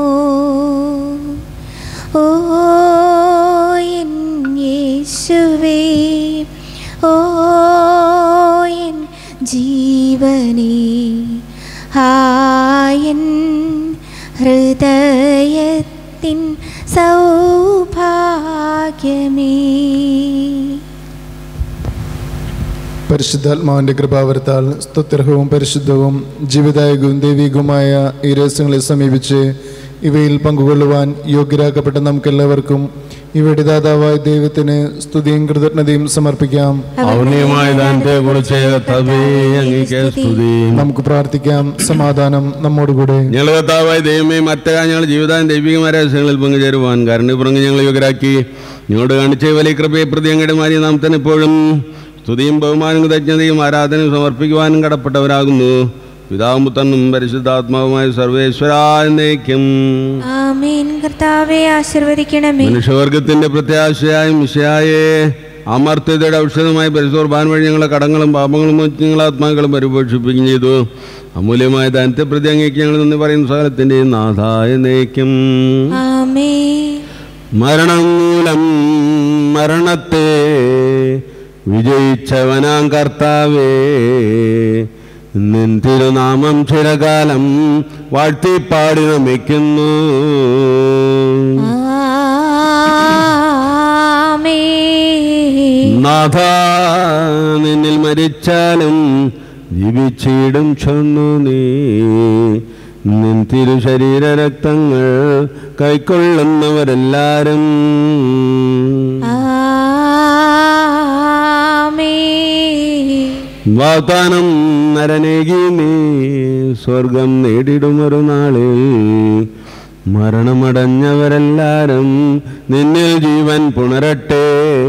ഓ എൻ യേശുവേ ഓ എൻ ജീവനേ ആയൻ ഹൃദയത്തിൻ സൗഭാഗ്യമേ പരിശുദ്ധാത്മാവിന്റെ കൃപാവരത്താൽ സ്തുത്യർഹവും പരിശുദ്ധവും ജീവിതായകവും ദൈവികവുമായ ഈ രഹസ്യങ്ങളെ സമീപിച്ച് ഇവയിൽ പങ്കുകൊള്ളുവാൻ യോഗ്യരാക്കപ്പെട്ട നമുക്കെല്ലാവർക്കും ഇവയുടെ ദാതാവായ ദൈവത്തിന് സ്തുതിയും കൃതജ്ഞതയും സമർപ്പിക്കാം ഔന്നയമായ ദാനത്തെ കുറിച്ച് കർത്താവേ അങ്ങേക്ക് സ്തുതി നമുക്ക് പ്രാർത്ഥിക്കാം സമാധാനം നമ്മോടുകൂടെ ഞങ്ങൾ കർത്താവായ ദൈവമേ മറ്റേ ഞങ്ങൾ ജീവിതം ദൈവികമായ രഹസ്യങ്ങളിൽ പങ്കുചേരുവാൻ കാരണം പുറങ്ങി ഞങ്ങൾ യോഗ്യരാക്കി ഞങ്ങളോട് കാണിച്ച വലിയ കൃപയെ പ്രതി അങ്ങയുടെ മാറി നാം തന്നെ എപ്പോഴും സ്തുതിയും ബഹുമാനവും കൃതജ്ഞതയും ആരാധനയും സമർപ്പിക്കുവാനും കടപ്പെട്ടവരാകുന്നു പിതാവും പുത്രനും പരിശുദ്ധാത്മാവുമായ സർവേശ്വര എന്നേക്കും ആമേൻ കർത്താവെ ആശീർവദിക്കണമേ മനുഷ്യവർഗത്തിന്റെ പ്രത്യാശയായ മിശയായെ അമർത്യതയുടെ ഔഷധമായി പരിശോർബാൻ വഴി ഞങ്ങളെ കടങ്ങളും പാപങ്ങളും മോചിച്ച് ഞങ്ങളെ ആത്മാക്കളും പരിപോഷിപ്പിക്കുകയും ചെയ്തു അമൂല്യമായ ദാനത്തെ പ്രതി അങ്ങേക്ക് ഞങ്ങൾ നന്ദി പറയുന്ന സകലത്തിൻ്റെയും നാഥായ നയിക്കും ആമേ മരണം മൂലം മരണത്തെ വിജയിച്ചവനാം കർത്താവേ നിൻ തിരുനാമം ചിരകാലം വാഴ്ത്തിപ്പാടി നമിക്കുന്നു ആമേ നാഥ നിന്നിൽ മരിച്ചാലും ജീവിച്ചിടും ചൊന്നു നീ നിൻ തിരുശരീര രക്തങ്ങൾ കൈക്കൊള്ളുന്നവരെല്ലാരും ആമേ വാഗ്ദാനം നരനേകി നീ സ്വർഗം നേടിടുമൊരു നാളിൽ മരണമടഞ്ഞവരെല്ലാരും നിന്നിൽ ജീവൻ പുണരട്ടെ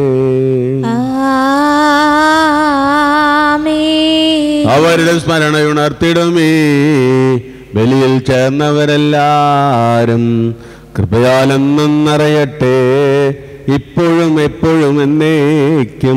ആമേ അവരുടെ സ്മരണയുണർത്തിടുമേ ബലിയിൽ ചേർന്നവരെല്ലാരും കൃപയാലെന്നും നിറയട്ടെ ഇപ്പോഴും എപ്പോഴും എന്നേക്കും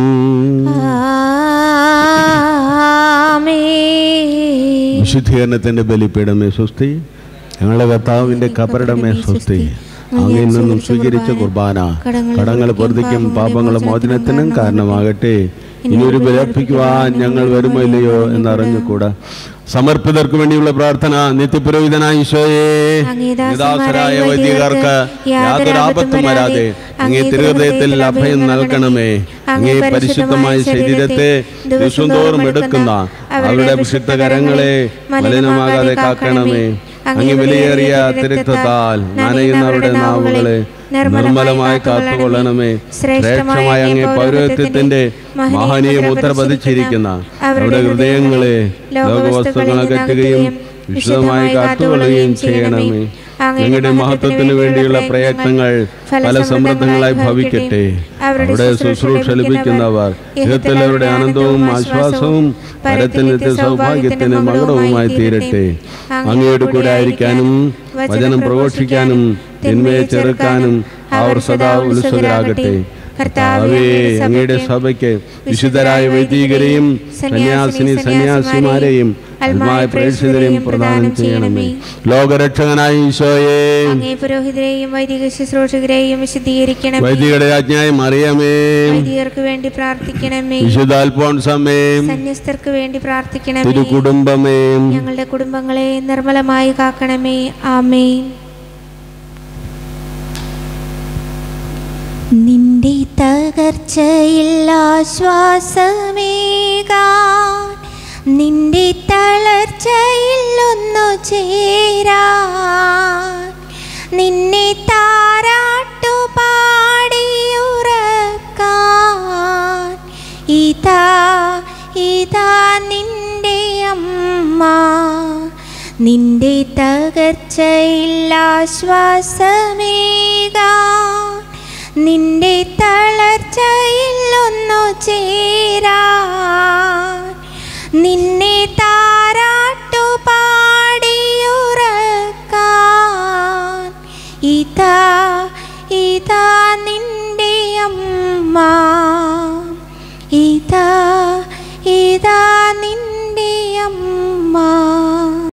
ആമേ വിശുദ്ധീകരണത്തിന്റെ ബലിപീഠമേ സ്വസ്തി ഞങ്ങളുടെ കർത്താവിന്റെ കബറിടമേ സ്വസ്തി അങ്ങയിൽ നിന്നും സ്വീകരിച്ച കുർബാന കടങ്ങൾ പൊറുതിക്കും പാപങ്ങളും മോചനത്തിനും കാരണമാകട്ടെ ഇനിയൊരു ബലർപ്പിക്കുവാൻ ഞങ്ങൾ വരുമോ ഇല്ലയോ എന്നറിഞ്ഞുകൂടാ സമർപ്പിതർക്ക് വേണ്ടിയുള്ള പ്രാർത്ഥന നിത്യപുരോഹിതനായ ഈശോയെ നിദാസരായ വൈദികർക്ക് യാതൊരു ആപത്തും വരാതെ അങ്ങേ തിരുഹൃദയത്തിൽ അഭയം നൽകണമേ അങ്ങേ പരിശുദ്ധമായ ശരീരത്തെ ദിവസം തോറും എടുക്കുന്ന അവരുടെ വിശുദ്ധ കരങ്ങളെ മലിനമാകാതെ കാക്കണമേ അങ്ങ് വിലയേറിയ തിരുത്തത്താൽ നനയുന്നവരുടെ നാവുകളെ നിർമ്മലമായി കാത്തുകൊള്ളണമേ ശ്രേഷ്ഠമായ അങ്ങേ പൗരോഹിത്യത്തിന്റെ മഹനീയ മുദ്ര പതിച്ചിരിക്കുന്ന അവരുടെ ഹൃദയങ്ങളെ ലോകവസ്തുക്കൾ അകറ്റുകയും വിശദമായി കാത്തുകൊള്ളുകയും ചെയ്യണമേ ഞങ്ങളുടെ മഹത്വത്തിന് വേണ്ടിയുള്ള പ്രയത്നങ്ങൾ ഫല സമൃദ്ധങ്ങളായി ഭവിക്കട്ടെ അവിടെ ശുശ്രൂഷ ലഭിക്കുന്നവർ ഇഹത്തിൽ അവരുടെ ആനന്ദവും ആശ്വാസവും പരത്തിൽ നിത്യ സൗഭാഗ്യത്തിന് മകുടവുമായി തീരട്ടെ അങ്ങയുടെ കൂടെ ആയിരിക്കാനും വചനം പ്രഘോഷിക്കാനും തിന്മയെ ചെറുക്കാനും അവർ സദാ ഉത്സുകരാകട്ടെ കർത്താവേ കർത്താവേ അങ്ങയുടെ സഭയ്ക്ക് വിശുദ്ധരായ വൈദികരെയും സന്യാസിനി സന്യാസിമാരെയും ആത്മായ പ്രേക്ഷിതരെയും പ്രദാനം ചെയ്യണമേ ലോകരക്ഷകനായ ഈശോയെ അങ്ങേ പുരോഹിതരെയും വൈദിക ശുശ്രൂഷകരെയും വിശദീകരിക്കണമേ വൈദികരുടെ രാജ്ഞായി മറിയമേ വൈദികർക്ക് വേണ്ടി പ്രാർത്ഥിക്കണമേ വിശുദ്ധാൽഫോൺസമ്മേ സന്യസ്തർക്ക് വേണ്ടി പ്രാർത്ഥിക്കണമേ തിരുകുടുംബമേ ഞങ്ങളുടെ കുടുംബങ്ങളെ നിർമ്മലമായി കാക്കണമേ ആമേൻ നിന്റെ തകർച്ചയിൽ ആശ്വാസമേകാൻ നിന്റെ തളർച്ചയിൽ ഒന്നു ചേരാൻ നിന്നെ താരാട്ടു പാടിയുറക്കാൻ ഇതാ ഇതാ നിന്റെ അമ്മ നിന്റെ തകർച്ചയിൽ ആശ്വാസമേകാൻ നിന്റെ തളർച്ചയിൽ ഒന്നു ചേരാൻ നിൻ